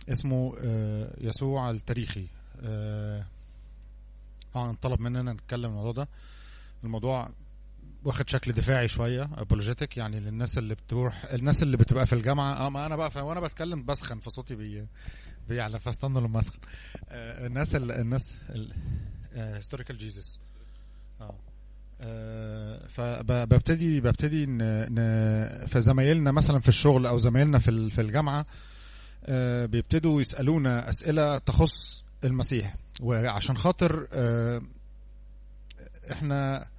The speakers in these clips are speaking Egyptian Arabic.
اسمه آه، يسوع التاريخي آه، طبعا طلب مننا نتكلم الموضوع ده الموضوع واخد شكل دفاعي شويه ابولوجيتك يعني للناس اللي بتروح الناس اللي بتبقى في الجامعه اه ما انا بقى ف- وانا بتكلم بسخن فصوتي بي بيعلى فاستنوا لما اسخن آه، الناس ال... الناس هيستوريكال جيسس اه آه، فببتدي ببتدي ن... ن... فزمايلنا مثلا في الشغل او زمايلنا في ال- في الجامعه آه، بيبتدوا يسالونا اسئله تخص المسيح وعشان خاطر آه، احنا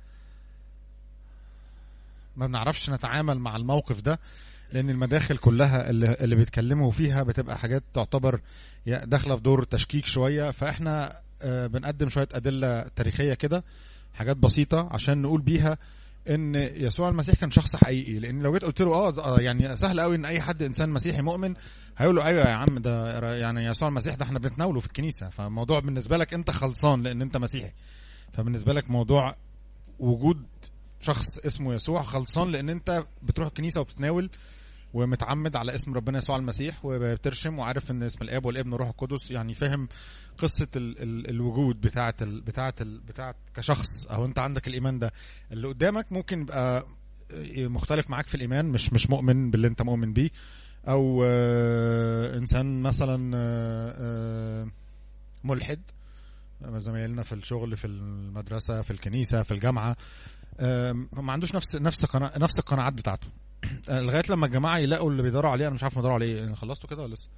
ما بنعرفش نتعامل مع الموقف ده لان المداخل كلها اللي, اللي بيتكلموا فيها بتبقى حاجات تعتبر يا- داخله في دور تشكيك شويه فاحنا آه، بنقدم شويه ادله تاريخيه كده حاجات بسيطه عشان نقول بيها ان يسوع المسيح كان شخص حقيقي لان لو جيت قلت له اه آه، يعني سهل قوي ان اي حد انسان مسيحي مؤمن هيقول له ايوه يا عم ده ر- يعني يسوع المسيح ده احنا بنتناوله في الكنيسه فالموضوع بالنسبه لك انت خلصان لان انت مسيحي فبالنسبه لك موضوع وجود شخص اسمه يسوع خلصان لان انت بتروح الكنيسه وبتتناول ومتعمد على اسم ربنا يسوع المسيح وبترشم وعارف ان اسم الاب والابن والروح القدس يعني فاهم قصه ال ال الوجود بتاعه ال بتاعه ال بتاعه كشخص او انت عندك الايمان ده اللي قدامك ممكن يبقى مختلف معاك في الايمان مش مش مؤمن باللي انت مؤمن بيه او آه، انسان مثلا آه، آه، ملحد زمايلنا في الشغل في المدرسه في الكنيسه في الجامعه آم، ما عندوش نفس نفس قنا- نفس القناعات بتاعته آه، لغايه لما الجماعه يلاقوا اللي بيدوروا عليه انا مش عارف بيدوروا عليه إيه. خلصتوا كده ولا لسه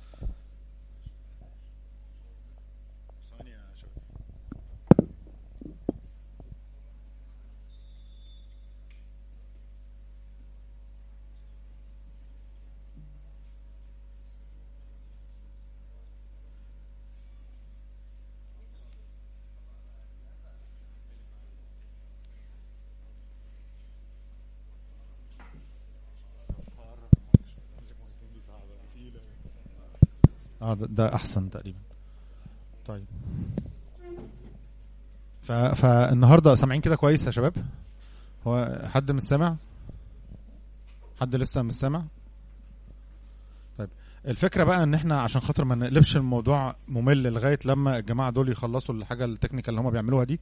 ثواني يا شباب. اه ده, ده احسن تقريبا طيب ف... فالنهارده سامعين كده كويس يا شباب هو حد مش سامع حد لسه مش سامع طيب الفكره بقى ان احنا عشان خاطر ما نقلبش الموضوع ممل لغايه لما الجماعه دول يخلصوا الحاجه التكنيكال اللي هم بيعملوها دي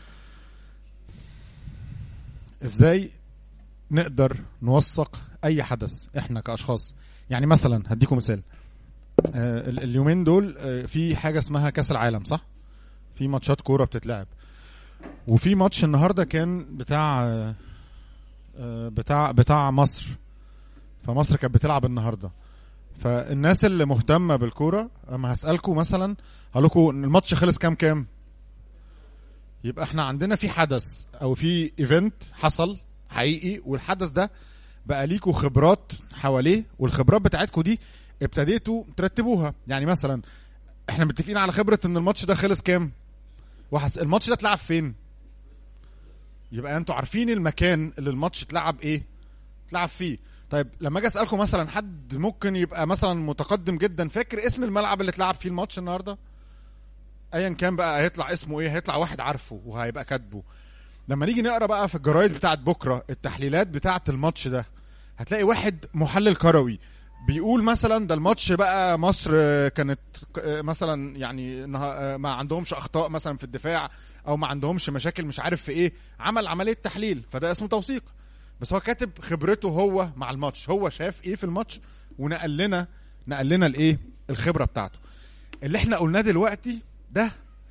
ازاي نقدر نوثق اي حدث احنا كاشخاص يعني مثلا هديكم مثال آه، ال- اليومين دول آه، في حاجه اسمها كاس العالم صح في ماتشات كوره بتتلعب وفي ماتش النهارده كان بتاع آه، آه، بتاع بتاع مصر فمصر كانت بتلعب النهارده فالناس اللي مهتمه بالكوره اما هسالكم مثلا هقول لكم إن الماتش خلص كام كام يبقى احنا عندنا في حدث او في ايفنت حصل حقيقي والحدث ده بقى ليكوا خبرات حواليه والخبرات بتاعتكم دي ابتديتوا ترتبوها يعني مثلا احنا متفقين على خبره ان الماتش ده خلص كام وحس... الماتش ده اتلعب فين يبقى انتوا عارفين المكان اللي الماتش اتلعب ايه اتلعب فيه طيب لما اجي اسالكم مثلا حد ممكن يبقى مثلا متقدم جدا فاكر اسم الملعب اللي اتلعب فيه الماتش النهارده ايا كان بقى هيطلع اسمه ايه هيطلع واحد عارفه وهيبقى كاتبه لما نيجي نقرا بقى في الجرايد بتاعت بكره التحليلات بتاعت الماتش ده هتلاقي واحد محلل كروي بيقول مثلا ده الماتش بقى مصر آه، كانت آه، مثلا يعني إنها، آه، ما عندهمش اخطاء مثلا في الدفاع او ما عندهمش مشاكل مش عارف في ايه عمل عمليه تحليل فده اسمه توثيق بس هو كاتب خبرته هو مع الماتش هو شاف ايه في الماتش ونقل لنا نقل لنا الايه الخبره بتاعته اللي احنا قلناه دلوقتي ده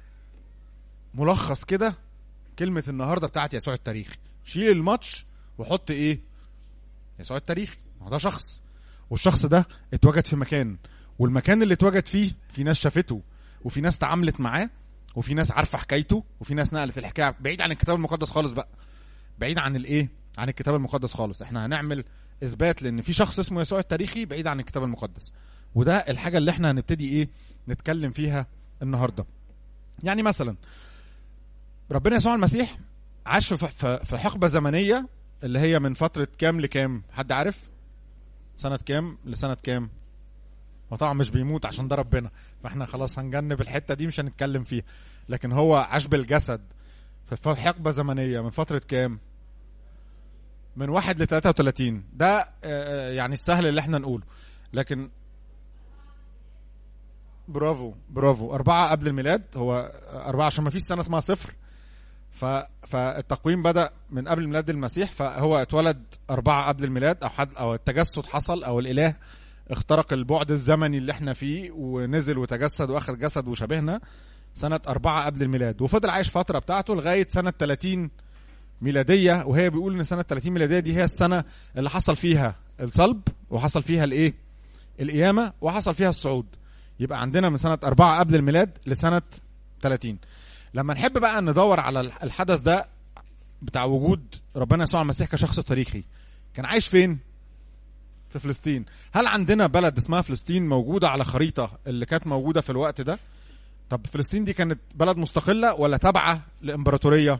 ملخص كده كلمه النهارده بتاعت يسوع التاريخي شيل الماتش وحط ايه يسوع التاريخي ما هو ده شخص والشخص ده اتوجد في مكان والمكان اللي اتوجد فيه في ناس شافته وفي ناس تعاملت معاه وفي ناس عارفه حكايته وفي ناس نقلت الحكايه بعيد عن الكتاب المقدس خالص بقى بعيد عن الايه عن الكتاب المقدس خالص احنا هنعمل اثبات لان في شخص اسمه يسوع التاريخي بعيد عن الكتاب المقدس وده الحاجه اللي احنا هنبتدي ايه نتكلم فيها النهارده يعني مثلا ربنا يسوع المسيح عاش في- في في حقبه زمنيه اللي هي من فتره كام لكام حد عارف سنه كام لسنه كام هو طبعا مش بيموت عشان ده ربنا فاحنا خلاص هنجنب الحته دي مش هنتكلم فيها لكن هو عاش بالجسد في ف- حقبه زمنيه من فتره كام من واحد ل 33 ده آه، يعني السهل اللي احنا نقوله لكن برافو برافو أربعة قبل الميلاد هو أربعة عشان ما فيش سنة اسمها صفر ف... فالتقويم بدأ من قبل ميلاد المسيح فهو اتولد أربعة قبل الميلاد أو حد أو التجسد حصل أو الإله اخترق البعد الزمني اللي احنا فيه ونزل وتجسد واخد جسد وشبهنا سنة أربعة قبل الميلاد وفضل عايش فترة بتاعته لغاية سنة 30 ميلادية وهي بيقول إن سنة 30 ميلادية دي هي السنة اللي حصل فيها الصلب وحصل فيها الإيه؟ القيامة وحصل فيها الصعود يبقى عندنا من سنة أربعة قبل الميلاد لسنة 30 لما نحب بقى ندور على الحدث ده بتاع وجود ربنا يسوع المسيح كشخص تاريخي كان عايش فين؟ في فلسطين هل عندنا بلد اسمها فلسطين موجودة على خريطة اللي كانت موجودة في الوقت ده طب فلسطين دي كانت بلد مستقلة ولا تابعة لإمبراطورية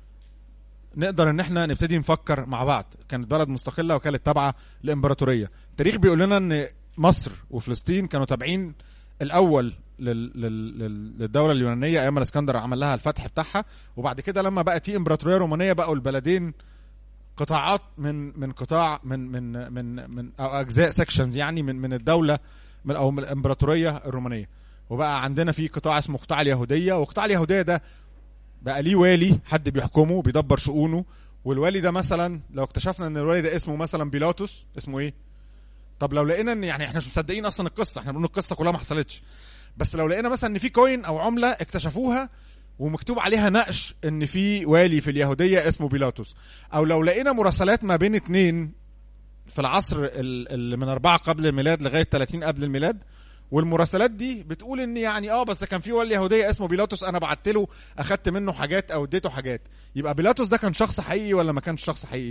نقدر ان احنا نبتدي نفكر مع بعض كانت بلد مستقلة وكانت تابعة لإمبراطورية التاريخ بيقول لنا ان مصر وفلسطين كانوا تابعين الأول لل... لل... لل- للدولة اليونانية أيام الإسكندر عمل لها الفتح بتاعها وبعد كده لما بقت في إمبراطورية رومانية بقوا البلدين قطاعات من من قطاع من من من من او اجزاء سكشنز يعني من من الدوله من او من الامبراطوريه الرومانيه وبقى عندنا في قطاع اسمه قطاع اليهوديه وقطاع اليهوديه ده بقى ليه والي حد بيحكمه بيدبر شؤونه والوالي ده مثلا لو اكتشفنا ان الوالي ده اسمه مثلا بيلاطس اسمه ايه طب لو لقينا ان يعني احنا مش مصدقين اصلا القصه احنا بنقول القصه كلها ما حصلتش بس لو لقينا مثلا ان في كوين او عمله اكتشفوها ومكتوب عليها نقش ان في والي في اليهوديه اسمه بيلاطس او لو لقينا مراسلات ما بين اتنين في العصر ال- اللي من أربعة قبل الميلاد لغاية 30 قبل الميلاد والمراسلات دي بتقول ان يعني اه بس كان في والي يهوديه اسمه بيلاطس انا بعت له اخدت منه حاجات او اديته حاجات يبقى بيلاطس ده كان شخص حقيقي ولا ما كانش شخص حقيقي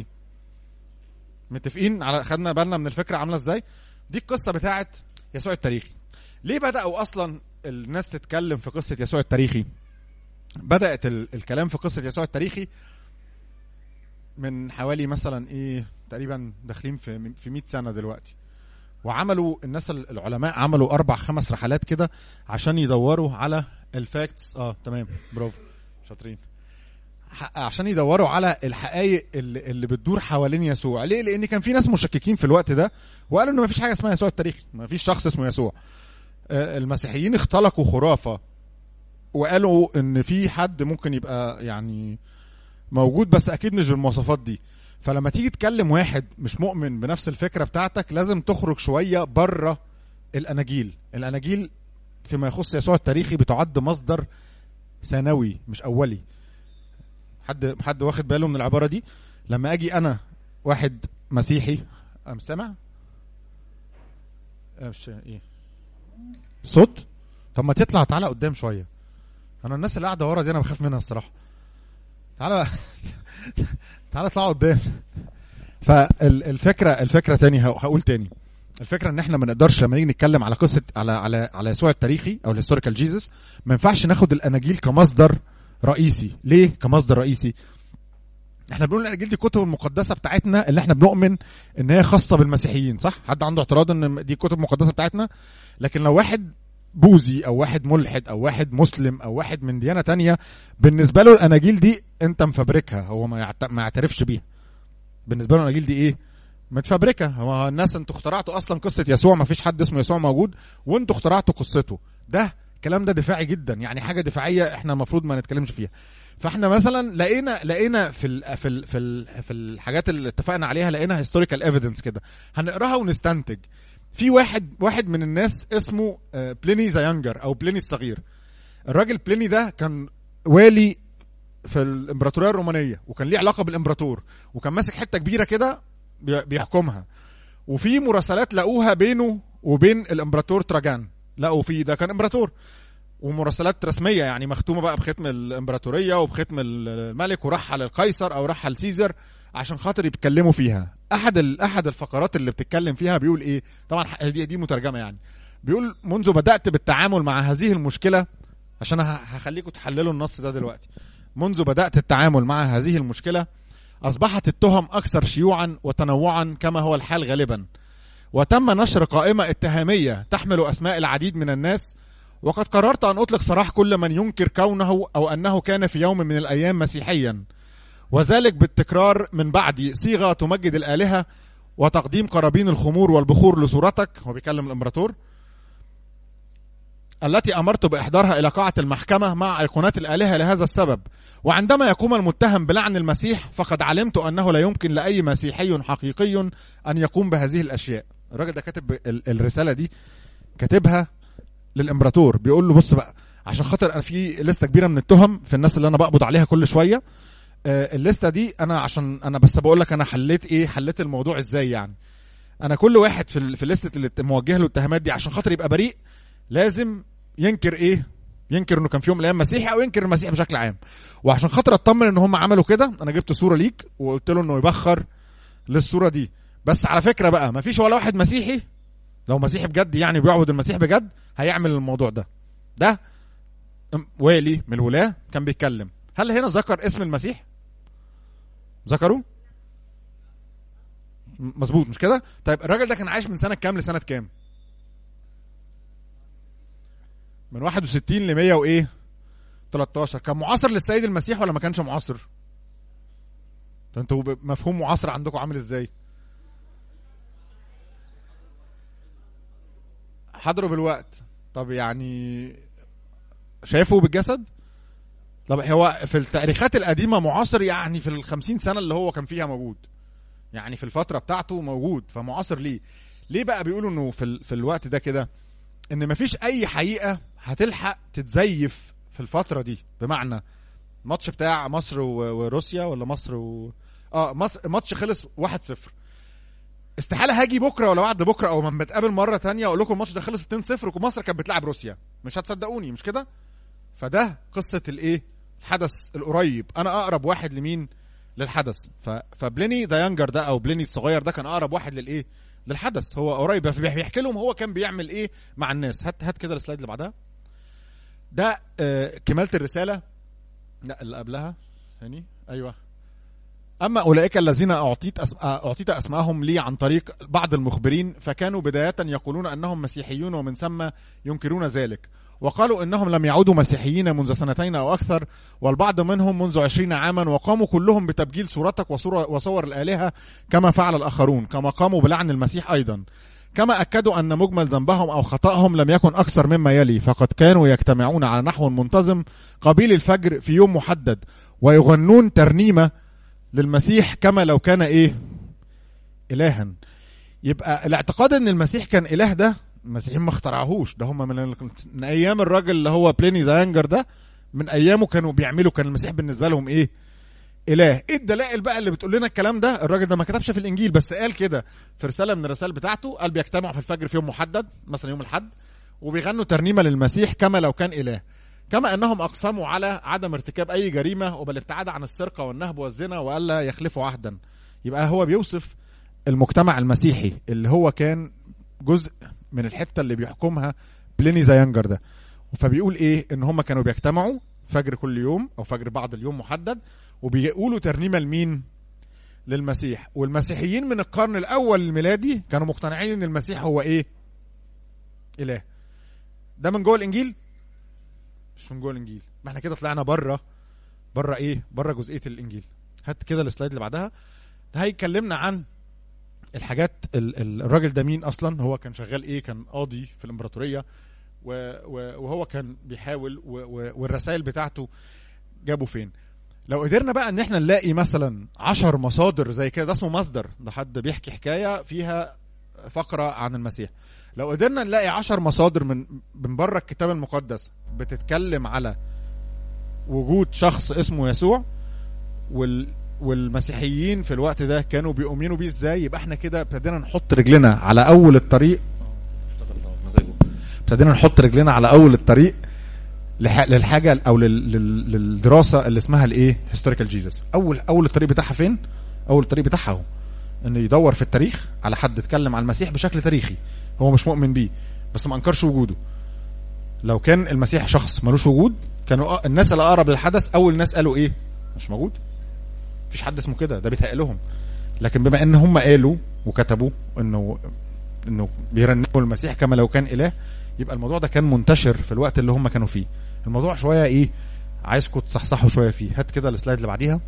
متفقين على خدنا بالنا من الفكره عامله ازاي دي القصه بتاعت يسوع التاريخي ليه بداوا اصلا الناس تتكلم في قصه يسوع التاريخي بدات ال- الكلام في قصه يسوع التاريخي من حوالي مثلا ايه تقريبا داخلين في في 100 سنه دلوقتي وعملوا الناس ال- العلماء عملوا اربع خمس رحلات كده عشان يدوروا على الفاكتس اه تمام برافو شاطرين ح- عشان يدوروا على الحقائق اللي, اللي بتدور حوالين يسوع ليه لان كان في ناس مشككين في الوقت ده وقالوا ان مفيش حاجه اسمها يسوع التاريخي مفيش شخص اسمه يسوع آه، المسيحيين اختلقوا خرافه وقالوا ان في حد ممكن يبقى يعني موجود بس اكيد مش بالمواصفات دي فلما تيجي تكلم واحد مش مؤمن بنفس الفكره بتاعتك لازم تخرج شويه بره الاناجيل الاناجيل فيما يخص يسوع التاريخي بتعد مصدر ثانوي مش اولي حد حد واخد باله من العباره دي لما اجي انا واحد مسيحي ام سامع أه مش ايه صوت طب ما تطلع تعالى قدام شويه انا الناس اللي قاعده ورا دي انا بخاف منها الصراحه تعالى تعالى اطلع قدام فالفكره الفكره تاني هق- هقول تاني الفكره ان احنا ما نقدرش لما نيجي نتكلم على قصه على على على يسوع التاريخي او الهيستوريكال جيسس ما ينفعش ناخد الاناجيل كمصدر رئيسي ليه كمصدر رئيسي احنا بنقول الاناجيل دي الكتب المقدسه بتاعتنا اللي احنا بنؤمن ان هي خاصه بالمسيحيين صح حد عنده اعتراض ان دي الكتب المقدسه بتاعتنا لكن لو واحد بوذي او واحد ملحد او واحد مسلم او واحد من ديانه تانية بالنسبه له الاناجيل دي انت مفبركها هو ما يعت- ما يعترفش بيها بالنسبه له الاناجيل دي ايه متفبركه هو الناس انتوا اخترعتوا اصلا قصه يسوع ما فيش حد اسمه يسوع موجود وانتوا اخترعتوا قصته ده الكلام ده دفاعي جدا يعني حاجه دفاعيه احنا المفروض ما نتكلمش فيها فاحنا مثلا لقينا لقينا في ال في ال في ال في الحاجات اللي اتفقنا عليها لقينا هيستوريكال ايفيدنس كده هنقراها ونستنتج في واحد واحد من الناس اسمه آه، بليني ذا يانجر او بليني الصغير الراجل بليني ده كان والي في الامبراطوريه الرومانيه وكان ليه علاقه بالامبراطور وكان ماسك حته كبيره كده بي- بيحكمها وفي مراسلات لقوها بينه وبين الامبراطور تراجان لقوا في ده كان امبراطور ومراسلات رسميه يعني مختومه بقى بختم الامبراطوريه وبختم الملك ورحل القيصر او رحل سيزر عشان خاطر يتكلموا فيها احد ال- احد الفقرات اللي بتتكلم فيها بيقول ايه طبعا ح- دي, دي مترجمه يعني بيقول منذ بدات بالتعامل مع هذه المشكله عشان ه- هخليكم تحللوا النص ده دلوقتي منذ بدات التعامل مع هذه المشكله اصبحت التهم اكثر شيوعا وتنوعا كما هو الحال غالبا وتم نشر قائمه اتهاميه تحمل اسماء العديد من الناس وقد قررت ان اطلق سراح كل من ينكر كونه او انه كان في يوم من الايام مسيحيا وذلك بالتكرار من بعد صيغه تمجد الالهه وتقديم قرابين الخمور والبخور لصورتك هو بيكلم الامبراطور التي امرت باحضارها الى قاعه المحكمه مع ايقونات الالهه لهذا السبب وعندما يقوم المتهم بلعن المسيح فقد علمت انه لا يمكن لاي مسيحي حقيقي ان يقوم بهذه الاشياء الراجل ده كاتب ال- الرساله دي كاتبها للامبراطور بيقول له بص بقى عشان خاطر انا في لسته كبيره من التهم في الناس اللي انا بقبض عليها كل شويه آه، الليسته دي انا عشان انا بس بقول لك انا حليت ايه حليت الموضوع ازاي يعني انا كل واحد في ال- في الليسته اللي موجه له الاتهامات دي عشان خاطر يبقى بريء لازم ينكر ايه ينكر انه كان في يوم من الايام مسيحي او ينكر المسيح بشكل عام وعشان خاطر اطمن ان هم عملوا كده انا جبت صوره ليك وقلت له انه يبخر للصوره دي بس على فكره بقى مفيش ولا واحد مسيحي لو مسيحي بجد يعني بيعبد المسيح بجد هيعمل الموضوع ده ده ام- والي من الولاة كان بيتكلم هل هنا ذكر اسم المسيح ذكروا م- مظبوط مش كده طيب الراجل ده كان عايش من سنه كام لسنه كام من 61 ل 100 وايه 13 كان معاصر للسيد المسيح ولا ما كانش معاصر ده انتوا ب- مفهوم معاصر عندكم عامل ازاي حضروا بالوقت طب يعني شايفه بالجسد طب هو في التاريخات القديمة معاصر يعني في الخمسين سنة اللي هو كان فيها موجود يعني في الفترة بتاعته موجود فمعاصر ليه ليه بقى بيقولوا انه في, ال... في الوقت ده كده ان مفيش اي حقيقة هتلحق تتزيف في الفترة دي بمعنى ماتش بتاع مصر و... وروسيا ولا مصر و... اه مصر ماتش خلص 1-0 استحاله هاجي بكره ولا بعد بكره او لما نتقابل مره تانية اقول لكم الماتش ده خلص 2-0 ومصر كانت بتلعب روسيا مش هتصدقوني مش كده فده قصه الايه الحدث القريب انا اقرب واحد لمين للحدث ف... فبليني ذا يانجر ده او بليني الصغير ده كان اقرب واحد للايه للحدث هو قريب بيحكي لهم هو كان بيعمل ايه مع الناس هات هات كده السلايد اللي بعدها ده آه كماله الرساله لا اللي قبلها ثاني ايوه أما أولئك الذين أعطيت أس... أعطيت أسماءهم لي عن طريق بعض المخبرين فكانوا بداية يقولون أنهم مسيحيون ومن ثم ينكرون ذلك وقالوا إنهم لم يعودوا مسيحيين منذ سنتين أو أكثر والبعض منهم منذ عشرين عاما وقاموا كلهم بتبجيل صورتك وصور, وصور الآلهة كما فعل الآخرون كما قاموا بلعن المسيح أيضا كما أكدوا أن مجمل ذنبهم أو خطأهم لم يكن أكثر مما يلي فقد كانوا يجتمعون على نحو منتظم قبيل الفجر في يوم محدد ويغنون ترنيمة للمسيح كما لو كان ايه الها يبقى الاعتقاد ان المسيح كان اله ده المسيحيين ما اخترعوهوش ده هم من, ال... من ايام الراجل اللي هو بليني زاينجر ده من ايامه كانوا بيعملوا كان المسيح بالنسبه لهم ايه اله ايه الدلائل بقى اللي بتقول لنا الكلام ده الراجل ده ما كتبش في الانجيل بس قال كده في رساله من الرسائل بتاعته قال بيجتمعوا في الفجر في يوم محدد مثلا يوم الاحد وبيغنوا ترنيمه للمسيح كما لو كان اله كما انهم اقسموا على عدم ارتكاب اي جريمه وبالابتعاد عن السرقه والنهب والزنا والا يخلفوا عهدا يبقى هو بيوصف المجتمع المسيحي اللي هو كان جزء من الحته اللي بيحكمها بليني زاينجر ده فبيقول ايه ان هم كانوا بيجتمعوا فجر كل يوم او فجر بعض اليوم محدد وبيقولوا ترنيمه لمين للمسيح والمسيحيين من القرن الاول الميلادي كانوا مقتنعين ان المسيح هو ايه اله ده من جوه الانجيل مش من جوه الانجيل ما احنا كده طلعنا بره بره ايه بره جزئيه الانجيل هات كده السلايد اللي بعدها ده هيكلمنا عن الحاجات ال ال الراجل ده مين اصلا هو كان شغال ايه كان قاضي في الامبراطوريه و و وهو كان بيحاول و و والرسائل بتاعته جابوا فين لو قدرنا بقى ان احنا نلاقي مثلا عشر مصادر زي كده ده اسمه مصدر ده حد بيحكي حكايه فيها فقره عن المسيح لو قدرنا نلاقي عشر مصادر من من بره الكتاب المقدس بتتكلم على وجود شخص اسمه يسوع وال والمسيحيين في الوقت ده كانوا بيؤمنوا بيه ازاي يبقى احنا كده ابتدينا نحط رجلنا على اول الطريق ابتدينا نحط رجلنا على اول الطريق للحاجه او لل... للدراسه اللي اسمها الايه هيستوريكال جيسس اول اول الطريق بتاعها فين اول الطريق بتاعها هو انه يدور في التاريخ على حد اتكلم عن المسيح بشكل تاريخي هو مش مؤمن بيه بس ما انكرش وجوده لو كان المسيح شخص ملوش وجود كانوا الناس اللي اقرب للحدث اول ناس قالوا ايه مش موجود مفيش حد اسمه كده ده بيتهيأ لهم لكن بما ان هم قالوا وكتبوا انه انه بيرنموا المسيح كما لو كان اله يبقى الموضوع ده كان منتشر في الوقت اللي هم كانوا فيه الموضوع شويه ايه عايزكم تصحصحوا شويه فيه هات كده السلايد اللي بعديها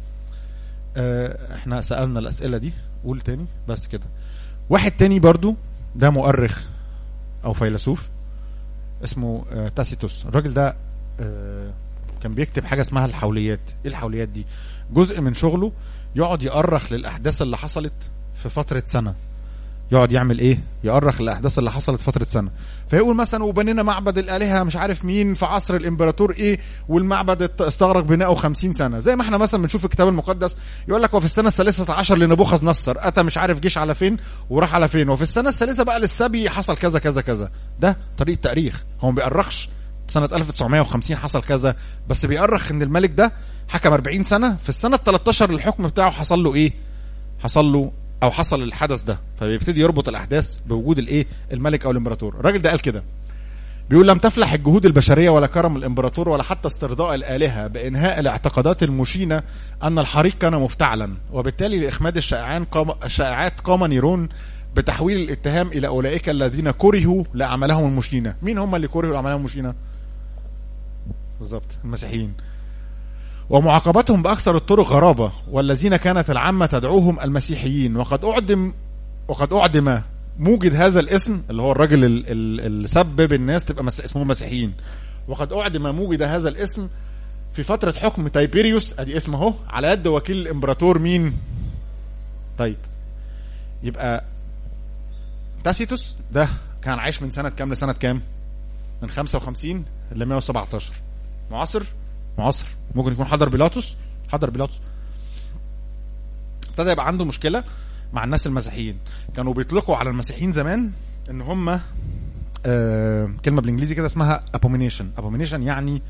اه احنا سالنا الاسئله دي قول تاني بس كده واحد تاني برضو ده مؤرخ او فيلسوف اسمه آه، تاسيتوس الراجل ده آه، كان بيكتب حاجه اسمها الحوليات ايه الحوليات دي جزء من شغله يقعد يأرخ للاحداث اللي حصلت في فتره سنه يقعد يعمل ايه يأرخ الاحداث اللي حصلت فتره سنه فيقول مثلا وبنينا معبد الالهه مش عارف مين في عصر الامبراطور ايه والمعبد ات- استغرق بناؤه 50 سنه زي ما احنا مثلا بنشوف في الكتاب المقدس يقول لك وفي السنه الثالثه عشر لنبوخذ نصر اتى مش عارف جيش على فين وراح على فين وفي السنه الثالثه بقى للسبي حصل كذا كذا كذا ده طريقه تاريخ هو ما بيأرخش سنة 1950 حصل كذا بس بيأرخ ان الملك ده حكم 40 سنة في السنة ال 13 الحكم بتاعه حصل له ايه؟ حصل له او حصل الحدث ده فبيبتدي يربط الاحداث بوجود الايه؟ الملك او الامبراطور الراجل ده قال كده بيقول لم تفلح الجهود البشرية ولا كرم الامبراطور ولا حتى استرضاء الآلهة بإنهاء الاعتقادات المشينة أن الحريق كان مفتعلا وبالتالي لإخماد الشائعان قام الشائعات قام نيرون بتحويل الاتهام إلى أولئك الذين كرهوا لأعمالهم المشينة مين هم اللي كرهوا لأعمالهم المشينة بالظبط المسيحيين ومعاقبتهم بأكثر الطرق غرابة والذين كانت العامة تدعوهم المسيحيين وقد أعدم وقد أعدم موجد هذا الاسم اللي هو الراجل ال- ال- اللي سبب الناس تبقى مس... اسمهم مسيحيين وقد أعدم موجد هذا الاسم في فترة حكم تايبيريوس ادي اسمه اهو على يد وكيل الامبراطور مين؟ طيب يبقى تاسيتوس ده كان عايش من سنة كام لسنة كام؟ من 55 ل 117 معاصر معاصر ممكن يكون حضر بيلاطس حضر بيلاطس ابتدى يبقى عنده مشكله مع الناس المسيحيين كانوا بيطلقوا على المسيحيين زمان ان هم آه كلمه بالانجليزي كده اسمها ابومينيشن ابومينيشن يعني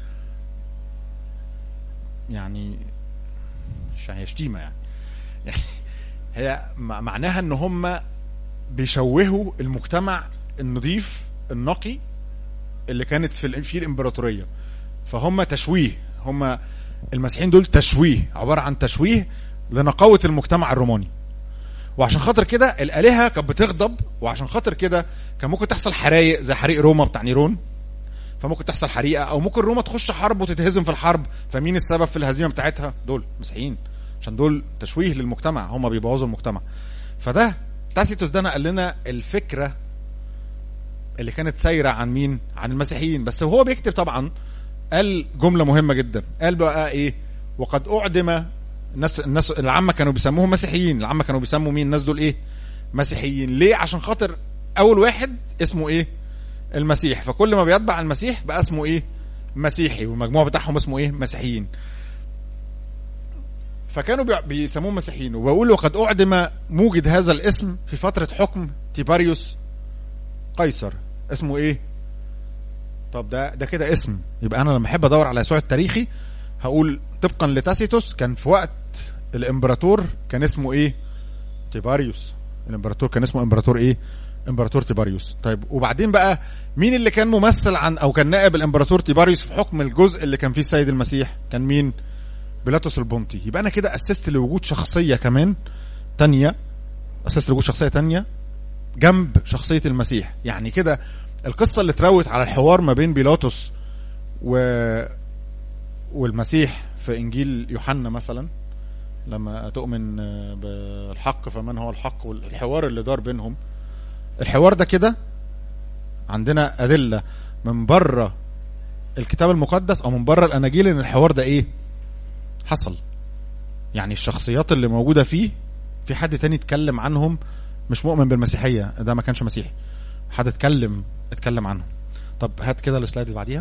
يعني مش هي شتيمه يعني يعني هي مع- معناها ان هم بيشوهوا المجتمع النظيف النقي اللي كانت في ال- في الامبراطوريه فهم تشويه هم المسيحيين دول تشويه عباره عن تشويه لنقاوه المجتمع الروماني وعشان خاطر كده الالهه كانت بتغضب وعشان خاطر كده كان ممكن تحصل حرايق زي حريق روما بتاع نيرون فممكن تحصل حريقه او ممكن روما تخش حرب وتتهزم في الحرب فمين السبب في الهزيمه بتاعتها دول مسيحيين عشان دول تشويه للمجتمع هم بيبوظوا المجتمع فده تاسيتوس ده نقل لنا الفكره اللي كانت سايره عن مين عن المسيحيين بس وهو بيكتب طبعا قال جمله مهمه جدا قال بقى ايه وقد اعدم الناس الناس العامه كانوا بيسموهم مسيحيين العامه كانوا بيسموا مين الناس دول ايه مسيحيين ليه عشان خاطر اول واحد اسمه ايه المسيح فكل ما بيتبع المسيح بقى اسمه ايه مسيحي والمجموع بتاعهم اسمه ايه مسيحيين فكانوا بي- بيسموهم مسيحيين وبقول وقد اعدم موجد هذا الاسم في فتره حكم تيباريوس قيصر اسمه ايه طب ده ده كده اسم يبقى انا لما احب ادور على يسوع التاريخي هقول طبقا لتاسيتوس كان في وقت الامبراطور كان اسمه ايه تيباريوس الامبراطور كان اسمه امبراطور ايه امبراطور تيباريوس طيب وبعدين بقى مين اللي كان ممثل عن او كان نائب الامبراطور تيباريوس في حكم الجزء اللي كان فيه السيد المسيح كان مين بيلاطس البونتي يبقى انا كده اسست لوجود شخصيه كمان تانية اسست لوجود شخصيه تانية جنب شخصيه المسيح يعني كده القصه اللي اتروت على الحوار ما بين بيلاطس و والمسيح في انجيل يوحنا مثلا لما تؤمن بالحق فمن هو الحق والحوار اللي دار بينهم الحوار ده كده عندنا ادله من بره الكتاب المقدس او من بره الاناجيل ان الحوار ده ايه حصل يعني الشخصيات اللي موجوده فيه في حد تاني اتكلم عنهم مش مؤمن بالمسيحيه ده ما كانش مسيحي حد اتكلم اتكلم عنهم طب هات كده السلايد اللي بعديها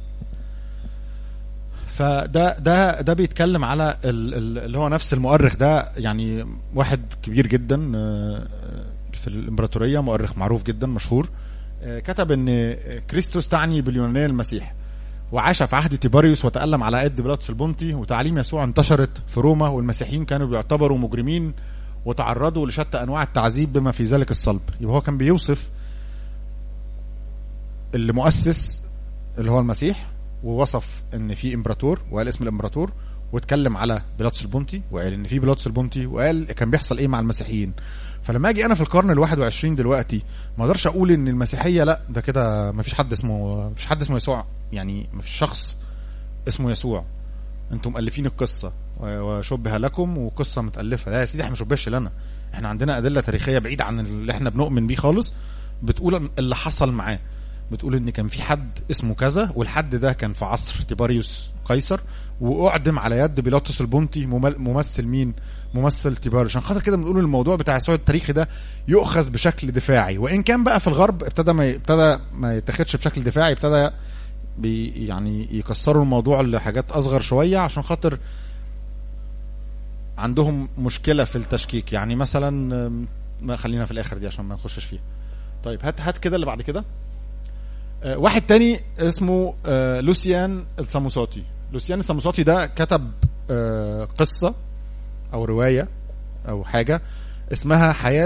فده ده ده بيتكلم على ال- ال- اللي هو نفس المؤرخ ده يعني واحد كبير جدا آه، في الامبراطوريه مؤرخ معروف جدا مشهور آه، كتب ان كريستوس تعني باليونانيه المسيح وعاش في عهد تيباريوس وتألم على يد بيلاطس البونتي وتعليم يسوع انتشرت في روما والمسيحيين كانوا بيعتبروا مجرمين وتعرضوا لشتى انواع التعذيب بما في ذلك الصلب يبقى هو كان بيوصف اللي مؤسس اللي هو المسيح ووصف ان في امبراطور وقال اسم الامبراطور واتكلم على بيلاطس البونتي وقال ان في بيلاطس البونتي وقال كان بيحصل ايه مع المسيحيين فلما اجي انا في القرن ال21 دلوقتي ما اقدرش اقول ان المسيحيه لا ده كده ما فيش حد اسمه ما فيش حد اسمه يسوع يعني ما فيش شخص اسمه يسوع انتم مؤلفين القصه و- وشبه لكم وقصه متالفه لا يا سيدي احنا ما شبهش لنا احنا عندنا ادله تاريخيه بعيده عن اللي احنا بنؤمن بيه خالص بتقول اللي حصل معاه بتقول ان كان في حد اسمه كذا والحد ده كان في عصر تيباريوس قيصر واعدم على يد بيلاطس البونتي ممل- ممثل مين ممثل تيباريوس عشان خاطر كده بنقول الموضوع بتاع السعود التاريخي ده يؤخذ بشكل دفاعي وان كان بقى في الغرب ابتدى ما ابتدى ما يتاخدش بشكل دفاعي ابتدى بي يعني يكسروا الموضوع لحاجات اصغر شويه عشان خاطر عندهم مشكله في التشكيك يعني مثلا أم، ما خلينا في الاخر دي عشان ما نخشش فيها طيب هات هات كده اللي بعد كده آه، واحد تاني اسمه آه، لوسيان الساموساتي لوسيان الساموساتي ده كتب آه، قصة أو رواية أو حاجة اسمها حياة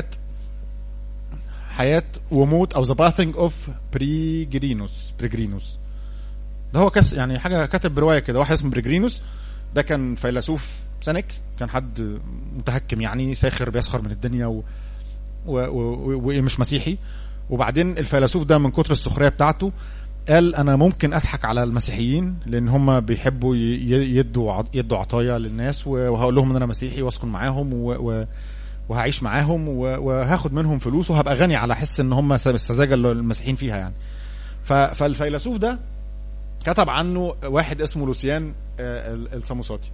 حياة وموت أو ذا باثينج أوف بريجرينوس بريجرينوس ده هو كس يعني حاجة كتب رواية كده واحد اسمه بريجرينوس ده كان فيلسوف سنك كان حد متهكم يعني ساخر بيسخر من الدنيا و... و... و... ومش مسيحي وبعدين الفيلسوف ده من كتر السخريه بتاعته قال انا ممكن اضحك على المسيحيين لان هم بيحبوا ي- ي- يدوا ع- يدوا عطايا للناس و- وهقول لهم ان انا مسيحي واسكن معاهم و... و... وهعيش معاهم و... وهاخد منهم فلوس وهبقى غني على حس ان هم س- السذاجه اللي المسيحيين فيها يعني ف... فالفيلسوف ده كتب عنه واحد اسمه لوسيان آه، ال- الساموساتي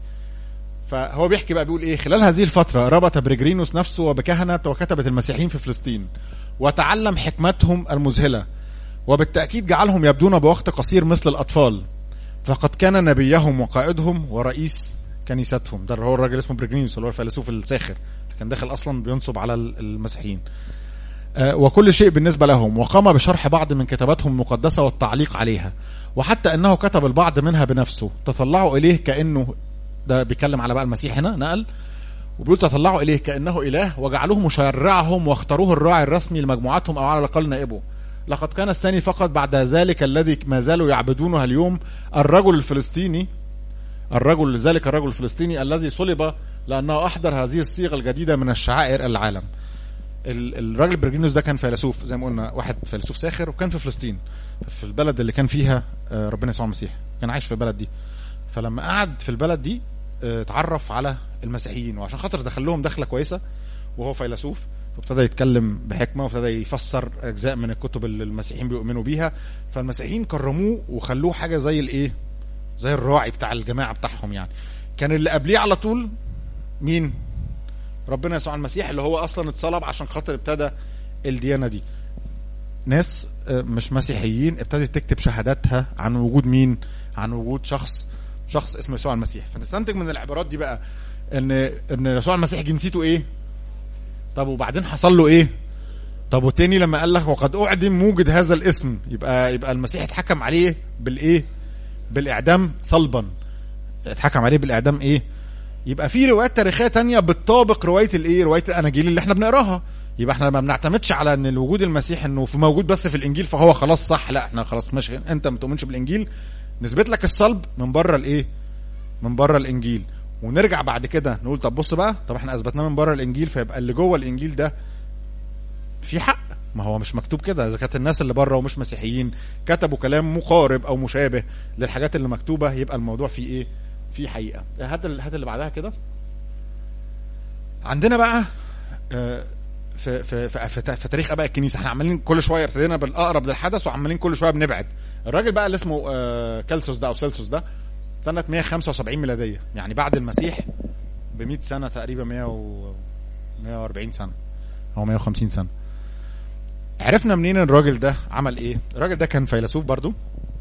فهو بيحكي بقى بيقول ايه خلال هذه الفترة ربط بريجرينوس نفسه وبكهنة وكتبة المسيحيين في فلسطين وتعلم حكمتهم المذهلة وبالتأكيد جعلهم يبدون بوقت قصير مثل الأطفال فقد كان نبيهم وقائدهم ورئيس كنيستهم ده اللي هو الراجل اسمه بريجرينوس اللي هو الفيلسوف الساخر اللي كان داخل أصلا بينصب على ال- المسيحيين آه، وكل شيء بالنسبة لهم وقام بشرح بعض من كتاباتهم المقدسة والتعليق عليها وحتى أنه كتب البعض منها بنفسه تطلعوا إليه كأنه ده بيتكلم على بقى المسيح هنا نقل وبيقول تطلعوا اليه كانه اله وجعلوه مشرعهم واختاروه الراعي الرسمي لمجموعتهم او على الاقل نائبه لقد كان الثاني فقط بعد ذلك الذي ما زالوا يعبدونه اليوم الرجل الفلسطيني الرجل ذلك الرجل الفلسطيني الذي صلب لانه احضر هذه الصيغه الجديده من الشعائر العالم ال- الراجل برجينوس ده كان فيلسوف زي ما قلنا واحد فيلسوف ساخر وكان في فلسطين في البلد اللي كان فيها آه، ربنا يسوع المسيح كان عايش في البلد دي فلما قعد في البلد دي آه، اتعرف على المسيحيين وعشان خاطر دخل لهم دخله كويسه وهو فيلسوف فابتدى يتكلم بحكمه وابتدى يفسر اجزاء من الكتب اللي المسيحيين بيؤمنوا بيها فالمسيحيين كرموه وخلوه حاجه زي الايه زي الراعي بتاع الجماعه بتاعهم يعني كان اللي قبليه على طول مين ربنا يسوع المسيح اللي هو اصلا اتصلب عشان خاطر ابتدى الديانه دي ناس آه، مش مسيحيين ابتدت تكتب شهاداتها عن وجود مين عن وجود شخص شخص اسمه يسوع المسيح فنستنتج من العبارات دي بقى ان ان يسوع المسيح جنسيته ايه طب وبعدين حصل له ايه طب وتاني لما قال لك وقد اعدم موجد هذا الاسم يبقى يبقى المسيح اتحكم عليه بالايه بالاعدام صلبا اتحكم عليه بالاعدام ايه يبقى في روايات تاريخيه تانية بتطابق روايه الايه روايه الاناجيل اللي احنا بنقراها يبقى احنا ما بنعتمدش على ان الوجود المسيح انه في موجود بس في الانجيل فهو خلاص صح لا احنا خلاص ماشي انت ما تؤمنش بالانجيل نثبت لك الصلب من بره الايه من بره الانجيل ونرجع بعد كده نقول طب بص بقى طب احنا اثبتناه من بره الانجيل فيبقى اللي جوه الانجيل ده في حق ما هو مش مكتوب كده اذا كانت الناس اللي بره ومش مسيحيين كتبوا كلام مقارب او مشابه للحاجات اللي مكتوبه يبقى الموضوع فيه ايه فيه حقيقه هات ال- هات اللي بعدها كده عندنا بقى آه، في في في, في, في تاريخ اباء الكنيسه احنا عمالين كل شويه ابتدينا بالاقرب للحدث وعمالين كل شويه بنبعد الراجل بقى اللي اسمه آه، كالسوس ده او سيلسوس ده سنه 175 ميلاديه يعني بعد المسيح ب 100 سنه تقريبا 100 و 140 سنه او 150 سنه عرفنا منين الراجل ده عمل ايه الراجل ده كان فيلسوف برضو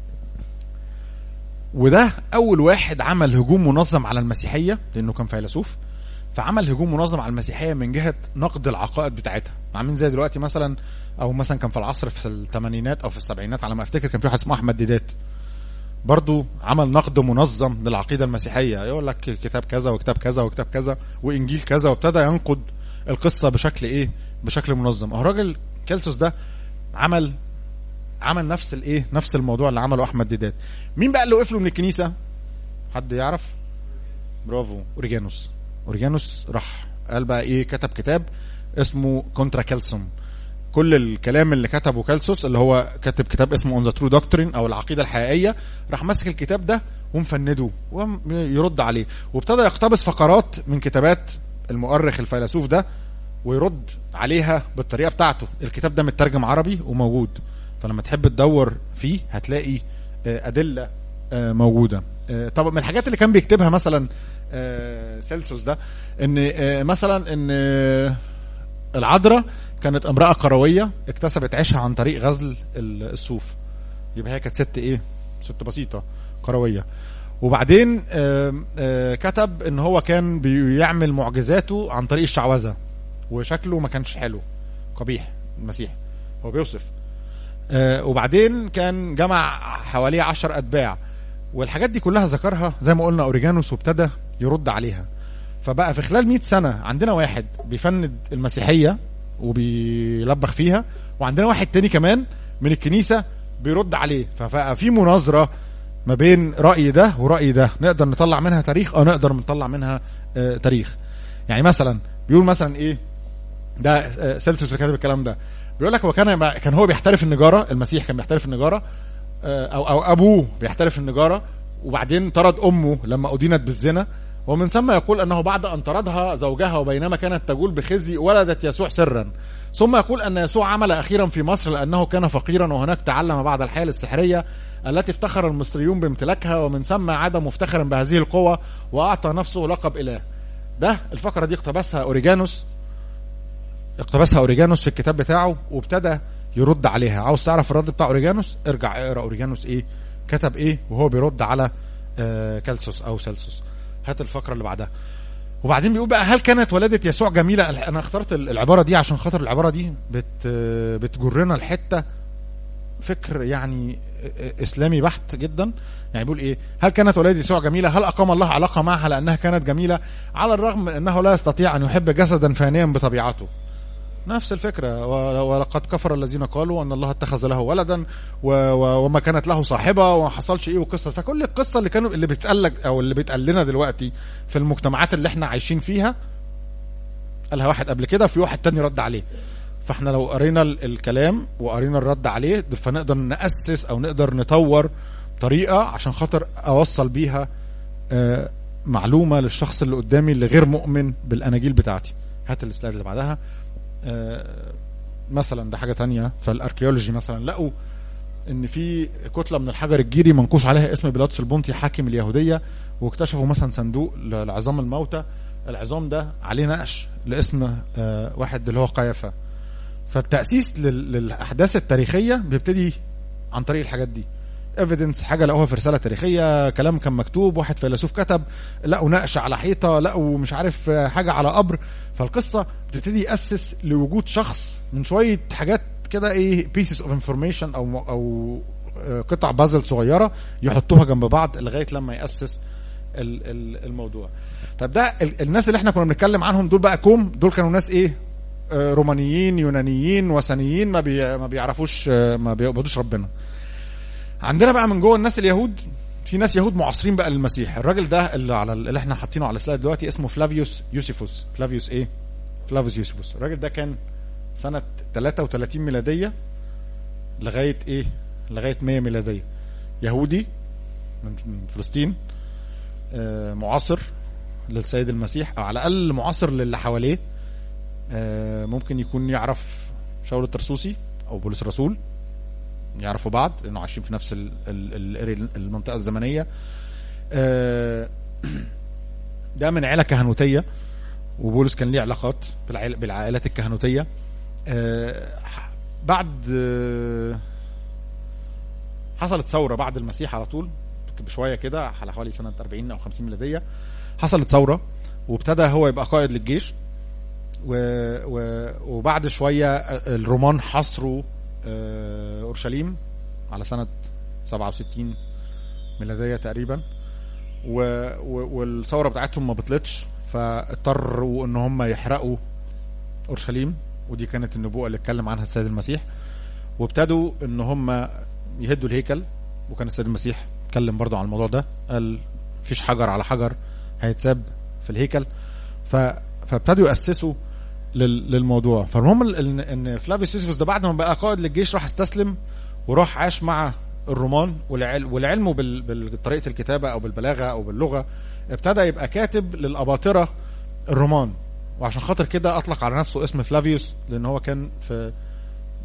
وده اول واحد عمل هجوم منظم على المسيحيه لانه كان فيلسوف فعمل هجوم منظم على المسيحيه من جهه نقد العقائد بتاعتها عاملين زي دلوقتي مثلا او مثلا كان في العصر في الثمانينات او في السبعينات على ما افتكر كان في واحد اسمه احمد ديدات برضو عمل نقد منظم للعقيده المسيحيه يقول لك كتاب كذا وكتاب كذا وكتاب كذا وانجيل كذا وابتدى ينقد القصه بشكل ايه بشكل منظم اهو الراجل كيلسوس ده عمل عمل نفس الايه نفس الموضوع اللي عمله احمد ديدات مين بقى اللي وقف له من الكنيسه حد يعرف برافو اوريجانوس اوريجانوس راح قال بقى ايه كتب كتاب اسمه كونترا كالسوم كل الكلام اللي كتبه كالسوس اللي هو كاتب كتاب اسمه اون ذا ترو دوكترين او العقيده الحقيقيه راح ماسك الكتاب ده ومفنده ويرد عليه وابتدى يقتبس فقرات من كتابات المؤرخ الفيلسوف ده ويرد عليها بالطريقه بتاعته الكتاب ده مترجم عربي وموجود فلما تحب تدور فيه هتلاقي آه، ادله آه، موجوده آه، طب من الحاجات اللي كان بيكتبها مثلا آه، سيلسوس ده ان آه، مثلا ان آه، العذراء كانت امراه قرويه اكتسبت عيشها عن طريق غزل ال- الصوف يبقى هي كانت ست ايه ست بسيطه قرويه وبعدين آم، آه، كتب ان هو كان بيعمل معجزاته عن طريق الشعوذه وشكله ما كانش حلو قبيح المسيح هو بيوصف آه، وبعدين كان جمع حواليه عشر اتباع والحاجات دي كلها ذكرها زي ما قلنا اوريجانوس وابتدى يرد عليها فبقى في خلال 100 سنه عندنا واحد بيفند المسيحيه وبيلبخ فيها وعندنا واحد تاني كمان من الكنيسه بيرد عليه فبقى في مناظره ما بين راي ده وراي ده نقدر نطلع منها تاريخ او نقدر نطلع منها آه تاريخ يعني مثلا بيقول مثلا ايه ده آه، سيلسيوس اللي كاتب الكلام ده بيقول لك هو كان كان هو بيحترف النجاره المسيح كان بيحترف النجاره آه، او او ابوه بيحترف النجاره وبعدين طرد امه لما ادينت بالزنا ومن ثم يقول انه بعد ان طردها زوجها وبينما كانت تجول بخزي ولدت يسوع سرا ثم يقول ان يسوع عمل اخيرا في مصر لانه كان فقيرا وهناك تعلم بعض الحيل السحريه التي افتخر المصريون بامتلاكها ومن ثم عاد مفتخرا بهذه القوه واعطى نفسه لقب اله ده الفقره دي اقتبسها اوريجانوس اقتبسها اوريجانوس في الكتاب بتاعه وابتدى يرد عليها عاوز تعرف الرد بتاع اوريجانوس ارجع اقرا اوريجانوس ايه كتب ايه وهو بيرد على آه كالسوس او سلسوس هات الفقره اللي بعدها وبعدين بيقول بقى هل كانت ولادة يسوع جميلة انا اخترت ال- العبارة دي عشان خاطر العبارة دي بت بتجرنا الحتة فكر يعني اسلامي بحت جدا يعني بيقول ايه هل كانت ولادة يسوع جميلة هل اقام الله علاقة معها لانها كانت جميلة على الرغم من انه لا يستطيع ان يحب جسدا فانيا بطبيعته نفس الفكرة و- ولقد كفر الذين قالوا أن الله اتخذ له ولدا و... و... وما كانت له صاحبة وما حصلش إيه وقصة فكل القصة اللي كانوا اللي بتقال لك أو اللي بيتقال لنا دلوقتي في المجتمعات اللي احنا عايشين فيها قالها واحد قبل كده وفي واحد تاني رد عليه فاحنا لو قرينا ال- الكلام وقرينا الرد عليه فنقدر نأسس أو نقدر نطور طريقة عشان خاطر أوصل بيها آه، معلومة للشخص اللي قدامي اللي غير مؤمن بالأناجيل بتاعتي هات السلايد اللي بعدها آه، مثلا ده حاجه تانية فالاركيولوجي مثلا لقوا ان في كتله من الحجر الجيري منقوش عليها اسم بيلاطس البونطي حاكم اليهوديه واكتشفوا مثلا صندوق ل- لعظام الموتى العظام ده عليه نقش لاسم آه، واحد اللي هو قيافه فالتاسيس لل- للاحداث التاريخيه بيبتدي عن طريق الحاجات دي ايفيدنس حاجه لقوها في رساله تاريخيه كلام كان مكتوب واحد فيلسوف كتب لقوا نقش على حيطه لقوا مش عارف آه، حاجه على قبر فالقصه بتبتدي ياسس لوجود شخص من شويه حاجات كده ايه بيسز اوف انفورميشن او او آه، قطع بازل صغيره يحطوها جنب بعض لغايه لما ياسس ال- ال- الموضوع طب ده ال- الناس اللي احنا كنا بنتكلم عنهم دول بقى كوم دول كانوا ناس ايه آه، رومانيين يونانيين وثنيين ما بي ما بيعرفوش آه، ما بيعبدوش ربنا عندنا بقى من جوه الناس اليهود في ناس يهود معاصرين بقى للمسيح الراجل ده اللي على اللي احنا حاطينه على السلايد دلوقتي اسمه فلافيوس يوسيفوس فلافيوس ايه فلافيوس يوسيفوس الراجل ده كان سنة 33 ميلادية لغاية ايه لغاية 100 ميلادية يهودي من فلسطين آه، معاصر للسيد المسيح او على الاقل معاصر للي حواليه آه، ممكن يكون يعرف شاول الترسوسي او بولس الرسول يعرفوا بعض لانه عايشين في نفس ال- ال- ال- المنطقه الزمنيه آه، ده من عيله كهنوتيه وبولس كان ليه علاقات بالعائل- بالعائلات الكهنوتيه آه، بعد آه، حصلت ثوره بعد المسيح على طول بشويه كده على حوالي سنه 40 او 50 ميلاديه حصلت ثوره وابتدى هو يبقى قائد للجيش و... و... وبعد شويه الرومان حصروا آه، اورشليم على سنه 67 ميلاديه تقريبا و... و... والثوره بتاعتهم ما بطلتش فاضطروا ان هم يحرقوا اورشليم ودي كانت النبوءه اللي اتكلم عنها السيد المسيح وابتدوا ان هم يهدوا الهيكل وكان السيد المسيح اتكلم برضه عن الموضوع ده قال مفيش حجر على حجر هيتساب في الهيكل ف... فابتدوا ياسسوا لل... للموضوع فالمهم ال- ان ان فلافيوس يوسفوس ده بعد ما بقى قائد للجيش راح استسلم وراح عاش مع الرومان والعل... والعلم بال... بطريقه الكتابه او بالبلاغه او باللغه ابتدى يبقى كاتب للاباطره الرومان وعشان خاطر كده اطلق على نفسه اسم فلافيوس لان هو كان في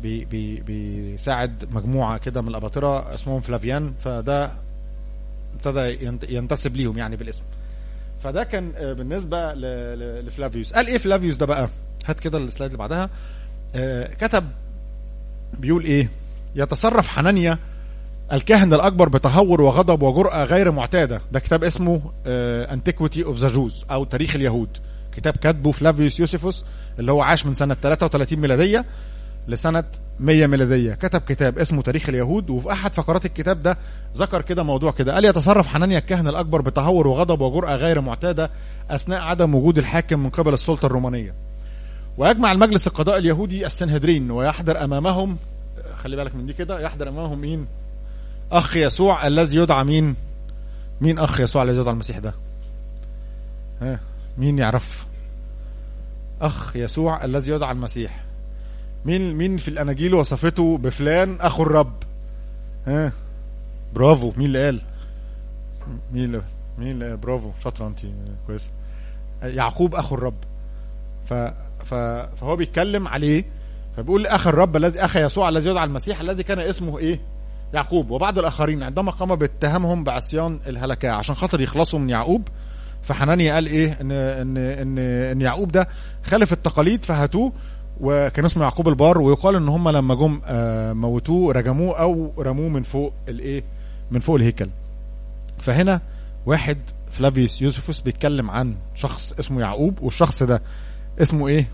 بي بي بيساعد مجموعه كده من الاباطره اسمهم فلافيان فده ابتدى ينت- ينتسب ليهم يعني بالاسم فده كان آه، بالنسبه ل- ل- لفلافيوس قال ايه فلافيوس ده بقى هات كده السلايد اللي بعدها آه، كتب بيقول ايه يتصرف حنانيا الكاهن الاكبر بتهور وغضب وجرأة غير معتادة ده كتاب اسمه انتيكويتي اوف ذا جوز او تاريخ اليهود كتاب كاتبه فلافيوس يوسيفوس اللي هو عاش من سنة 33 ميلادية لسنة 100 ميلادية كتب كتاب اسمه تاريخ اليهود وفي أحد فقرات الكتاب ده ذكر كده موضوع كده قال يتصرف حنانيا الكاهن الأكبر بتهور وغضب وجرأة غير معتادة أثناء عدم وجود الحاكم من قبل السلطة الرومانية ويجمع المجلس القضاء اليهودي السنهدرين ويحضر أمامهم خلي بالك من دي كده يحضر أمامهم مين أخ يسوع الذي يدعى مين مين أخ يسوع الذي يدعى المسيح ده ها مين يعرف أخ يسوع الذي يدعى المسيح مين مين في الاناجيل وصفته بفلان اخو الرب ها برافو مين اللي قال مين اللي مين اللي قال برافو شاطره انت كويس يعقوب اخو الرب ف ف فهو بيتكلم عليه فبيقول اخ الرب الذي اخ يسوع الذي يدعى المسيح الذي كان اسمه ايه يعقوب وبعض الاخرين عندما قام باتهامهم بعصيان الهلكاء عشان خاطر يخلصوا من يعقوب فحنانيا قال ايه ان ان ان ان يعقوب ده خالف التقاليد فهاتوه وكان اسمه يعقوب البار ويقال ان هم لما جم آه، موتوه رجموه او رموه من فوق الايه من فوق الهيكل فهنا واحد فلافيوس يوسفوس بيتكلم عن شخص اسمه يعقوب والشخص ده اسمه ايه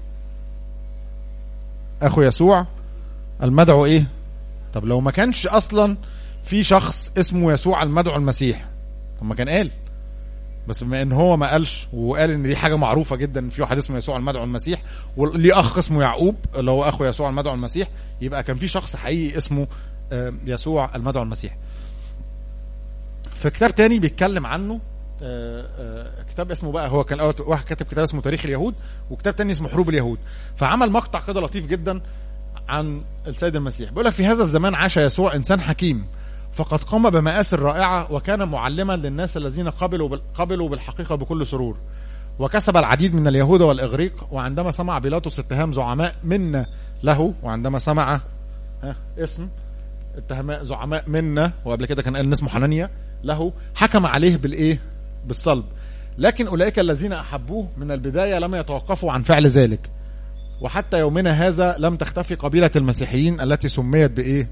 اخو يسوع المدعو ايه طب لو ما كانش اصلا في شخص اسمه يسوع المدعو المسيح طب ما كان قال بس بما ان هو ما قالش وقال ان دي حاجه معروفه جدا ان في واحد اسمه يسوع المدعو المسيح وليه اخ اسمه يعقوب اللي هو اخو يسوع المدعو المسيح يبقى كان في شخص حقيقي اسمه آه، يسوع المدعو المسيح في كتاب تاني بيتكلم عنه آه، آه، كتاب اسمه بقى هو كان اول واحد كاتب كتاب اسمه تاريخ اليهود وكتاب تاني اسمه حروب اليهود فعمل مقطع كده لطيف جدا عن السيد المسيح بيقول لك في هذا الزمان عاش يسوع انسان حكيم فقد قام بمآسي رائعة وكان معلما للناس الذين قبلوا بال- قبلوا بالحقيقة بكل سرور وكسب العديد من اليهود والإغريق وعندما سمع بيلاطس اتهام زعماء منا له وعندما سمع ها اسم اتهام زعماء منا وقبل كده كان قال إن اسمه حنانيا له حكم عليه بالإيه بالصلب لكن أولئك الذين أحبوه من البداية لم يتوقفوا عن فعل ذلك وحتى يومنا هذا لم تختفي قبيلة المسيحيين التي سميت بإيه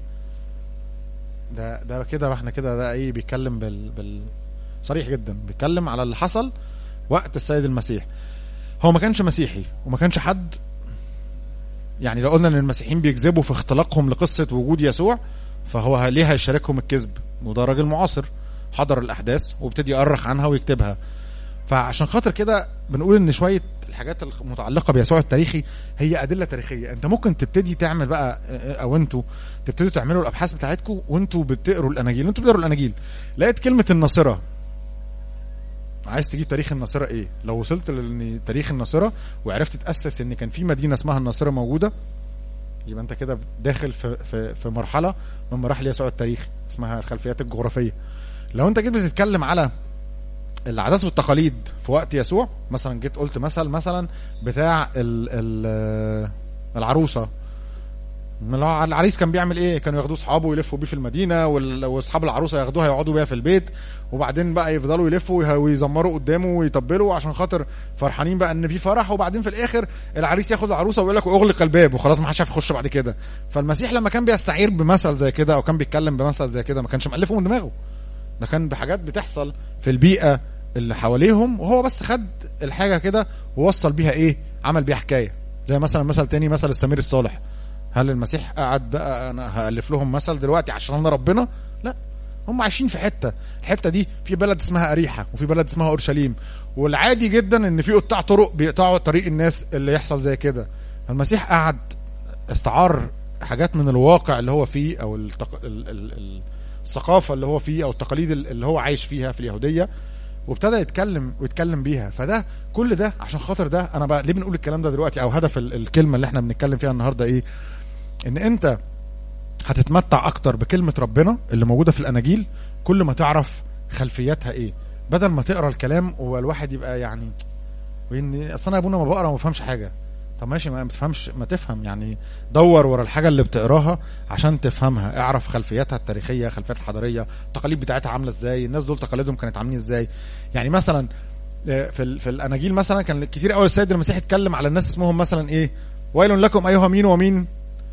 ده ده كده احنا كده ده ايه بيتكلم بال, بال صريح جدا بيتكلم على اللي حصل وقت السيد المسيح هو ما كانش مسيحي وما كانش حد يعني لو قلنا ان المسيحيين بيكذبوا في اختلاقهم لقصه وجود يسوع فهو ليه هيشاركهم الكذب وده راجل معاصر حضر الاحداث وابتدي يؤرخ عنها ويكتبها فعشان خاطر كده بنقول ان شويه الحاجات المتعلقه بيسوع التاريخي هي ادله تاريخيه انت ممكن تبتدي تعمل بقى او انتوا تبتدوا تعملوا الابحاث بتاعتكم وانتوا بتقروا الاناجيل انتوا بتقروا الاناجيل لقيت كلمه الناصره عايز تجيب تاريخ الناصره ايه لو وصلت لتاريخ الناصره وعرفت تاسس ان كان في مدينه اسمها الناصره موجوده يبقى انت كده داخل في في في مرحله من مراحل يسوع التاريخ اسمها الخلفيات الجغرافيه لو انت جيت بتتكلم على العادات والتقاليد في وقت يسوع مثلا جيت قلت مثل مثلا بتاع ال ال العروسه العريس كان بيعمل ايه كانوا ياخدوه اصحابه ويلفوا بيه في المدينه واصحاب العروسه ياخدوها يقعدوا بيها في البيت وبعدين بقى يفضلوا يلفوا ويزمروا قدامه ويطبلوا عشان خاطر فرحانين بقى ان في فرح وبعدين في الاخر العريس ياخد العروسه ويقول لك اغلق الباب وخلاص ما حدش يخش بعد كده فالمسيح لما كان بيستعير بمثل زي كده او كان بيتكلم بمثل زي كده ما كانش مألفه من دماغه ده كان بحاجات بتحصل في البيئه اللي حواليهم وهو بس خد الحاجه كده ووصل بيها ايه عمل بيها حكايه زي مثلا مثل تاني مثل السمير الصالح هل المسيح قعد بقى انا هالف لهم مثل دلوقتي عشان انا ربنا لا هم عايشين في حته الحته دي في بلد اسمها اريحه وفي بلد اسمها اورشليم والعادي جدا ان في قطاع طرق بيقطعوا طريق الناس اللي يحصل زي كده المسيح قعد استعار حاجات من الواقع اللي هو فيه او التق... ال... ال... ال... الثقافه اللي هو فيه او التقاليد اللي هو عايش فيها في اليهوديه وابتدى يتكلم ويتكلم بيها فده كل ده عشان خاطر ده انا بقى ليه بنقول الكلام ده دلوقتي او هدف الكلمه اللي احنا بنتكلم فيها النهارده ايه ان انت هتتمتع اكتر بكلمه ربنا اللي موجوده في الاناجيل كل ما تعرف خلفياتها ايه بدل ما تقرا الكلام والواحد يبقى يعني وان اصل انا يا ابونا ما بقرا وما بفهمش حاجه طب ماشي ما بتفهمش ما تفهم يعني دور ورا الحاجه اللي بتقراها عشان تفهمها اعرف خلفياتها التاريخيه خلفيات الحضاريه التقاليد بتاعتها عامله ازاي الناس دول تقاليدهم كانت عاملين ازاي يعني مثلا آه، في ال- في الاناجيل مثلا كان كتير قوي السيد المسيح اتكلم على الناس اسمهم مثلا ايه ويل لكم ايها مين ومين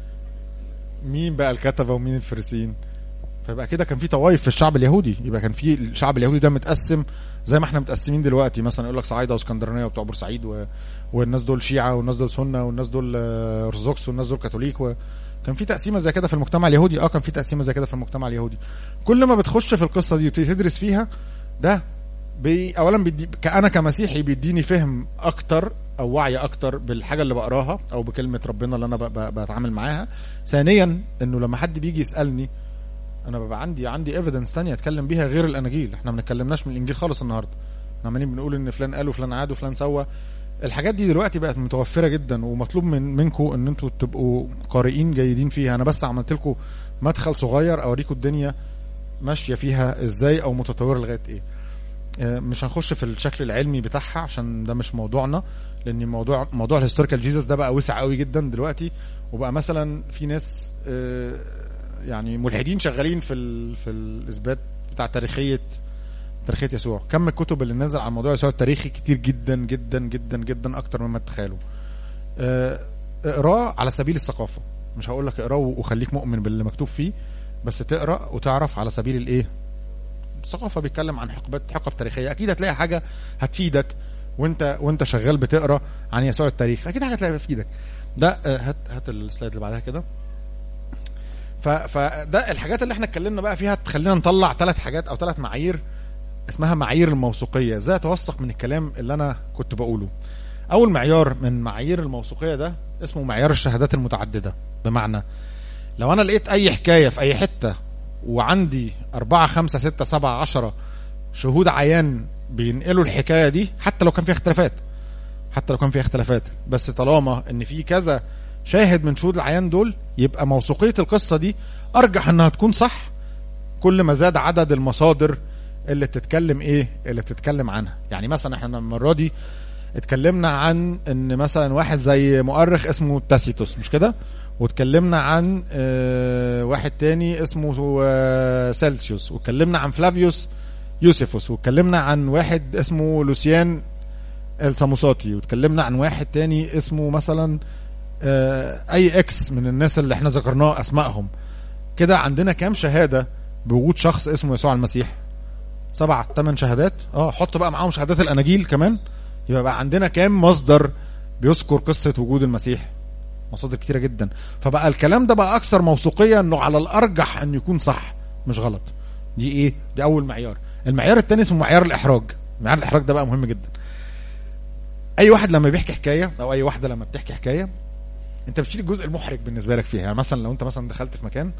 مين بقى الكتبه ومين الفريسيين فيبقى كده كان في طوائف في الشعب اليهودي يبقى كان في الشعب اليهودي ده متقسم زي ما احنا متقسمين دلوقتي مثلا يقول لك صعايده واسكندرانيه وبتوع بورسعيد و... والناس دول شيعه والناس دول سنه والناس دول آه، ارثوذكس والناس دول كاثوليك و... كان في تقسيمه زي كده في المجتمع اليهودي اه كان في تقسيمه زي كده في المجتمع اليهودي كل ما بتخش في القصه دي وتبتدي تدرس فيها ده بي اولا بيدي انا كمسيحي بيديني فهم اكتر او وعي اكتر بالحاجه اللي بقراها او بكلمه ربنا اللي انا ب... ب... بتعامل معاها ثانيا انه لما حد بيجي يسالني انا ببقى عندي عندي ايفيدنس تانية اتكلم بيها غير الاناجيل احنا ما بنتكلمناش من الانجيل خالص النهارده احنا عمالين بنقول ان فلان قال وفلان عاد وفلان سوى الحاجات دي دلوقتي بقت متوفره جدا ومطلوب من منكم ان انتوا تبقوا قارئين جيدين فيها انا بس عملت لكم مدخل صغير اوريكم الدنيا ماشيه فيها ازاي او متطوره لغايه ايه آه، مش هنخش في الشكل العلمي بتاعها عشان ده مش موضوعنا لان موضوع موضوع الهيستوريكال جيزس ده بقى وسع قوي جدا دلوقتي وبقى مثلا في ناس آه، يعني ملحدين شغالين في ال... في الاثبات بتاع تاريخيه تاريخيه يسوع كم الكتب اللي نزل عن موضوع يسوع التاريخي كتير جدا جدا جدا جدا اكتر مما تتخيلوا آه، اقراه على سبيل الثقافه مش هقول لك اقراه وخليك مؤمن باللي مكتوب فيه بس تقرا وتعرف على سبيل الايه الثقافه بيتكلم عن حقبات حقب تاريخيه اكيد هتلاقي حاجه هتفيدك وانت وانت شغال بتقرا عن يسوع التاريخ اكيد حاجه هتلاقيها تفيدك ده آه، هات هات السلايد اللي بعدها كده ف- فده الحاجات اللي احنا اتكلمنا بقى فيها تخلينا نطلع ثلاث حاجات او ثلاث معايير اسمها معايير الموثوقيه ازاي اتوثق من الكلام اللي انا كنت بقوله اول معيار من معايير الموثوقيه ده اسمه معيار الشهادات المتعدده بمعنى لو انا لقيت اي حكايه في اي حته وعندي أربعة خمسة ستة سبعة عشرة شهود عيان بينقلوا الحكاية دي حتى لو كان فيها اختلافات حتى لو كان فيها اختلافات بس طالما ان في كذا شاهد من شهود العيان دول يبقى موثوقية القصة دي أرجح إنها تكون صح كل ما زاد عدد المصادر اللي بتتكلم إيه اللي بتتكلم عنها يعني مثلا احنا المرة دي اتكلمنا عن ان مثلا واحد زي مؤرخ اسمه تاسيتوس مش كده واتكلمنا عن آه، واحد تاني اسمه آه، سيلسيوس واتكلمنا عن فلافيوس يوسيفوس واتكلمنا عن واحد اسمه لوسيان الساموساتي واتكلمنا عن واحد تاني اسمه مثلا آه، اي اكس من الناس اللي احنا ذكرناه اسمائهم كده عندنا كام شهاده بوجود شخص اسمه يسوع المسيح سبع ثمان شهادات اه حط بقى معاهم شهادات الاناجيل كمان يبقى بقى عندنا كام مصدر بيذكر قصه وجود المسيح مصادر كتيره جدا فبقى الكلام ده بقى اكثر موثوقيه انه على الارجح انه يكون صح مش غلط دي ايه دي اول معيار المعيار الثاني اسمه معيار الاحراج معيار الاحراج ده بقى مهم جدا اي واحد لما بيحكي حكايه او اي واحده لما بتحكي حكايه انت بتشيل الجزء المحرج بالنسبه لك فيها يعني مثلا لو انت مثلا دخلت في مكان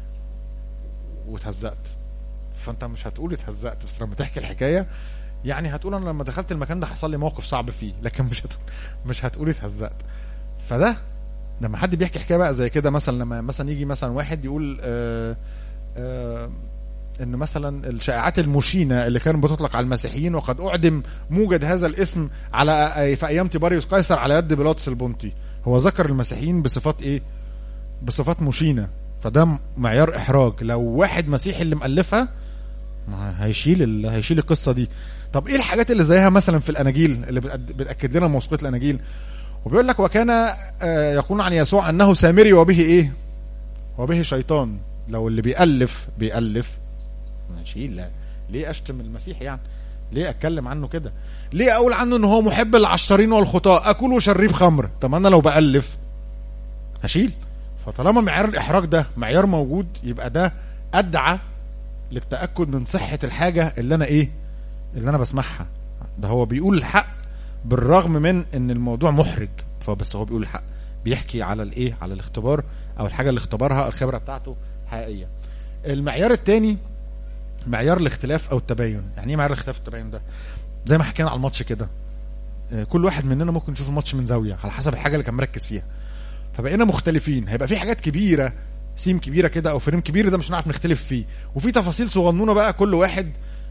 واتهزقت فانت مش هتقول اتهزقت بس لما تحكي الحكايه يعني هتقول انا لما دخلت المكان ده حصل لي موقف صعب فيه لكن مش هتقول مش هتقول اتهزقت فده لما حد بيحكي حكايه بقى زي كده مثلا لما مثلا يجي مثلا واحد يقول آه آه ان مثلا الشائعات المشينه اللي كانت بتطلق على المسيحيين وقد اعدم موجد هذا الاسم على في ايام تيباريوس قيصر على يد بيلاطس البنطي هو ذكر المسيحيين بصفات ايه بصفات مشينه فده معيار احراج لو واحد مسيحي اللي مؤلفها ما هيشيل ال... هيشيل القصه دي طب ايه الحاجات اللي زيها مثلا في الاناجيل اللي بتأد- بتاكد لنا موثوقيه الاناجيل وبيقول لك وكان آه، يقول عن يسوع انه سامري وبه ايه وبه شيطان لو اللي بيألف بيألف ماشي لا ليه اشتم المسيح يعني ليه اتكلم عنه كده ليه اقول عنه ان هو محب العشارين والخطاة اكل وشريب خمر طب انا لو بألف هشيل فطالما معيار الاحراج ده معيار موجود يبقى ده ادعى للتاكد من صحه الحاجه اللي انا ايه اللي انا بسمعها ده هو بيقول الحق بالرغم من ان الموضوع محرج فبس هو بيقول الحق بيحكي على الايه على الاختبار او الحاجه اللي اختبرها الخبره بتاعته حقيقيه المعيار الثاني معيار الاختلاف او التباين يعني ايه معيار الاختلاف والتباين ده زي ما حكينا على الماتش كده آه، كل واحد مننا ممكن يشوف الماتش من زاويه على حسب الحاجه اللي كان مركز فيها فبقينا مختلفين هيبقى في حاجات كبيره سيم كبيره كده او فريم كبير ده مش هنعرف نختلف فيه وفي تفاصيل صغنونه بقى كل واحد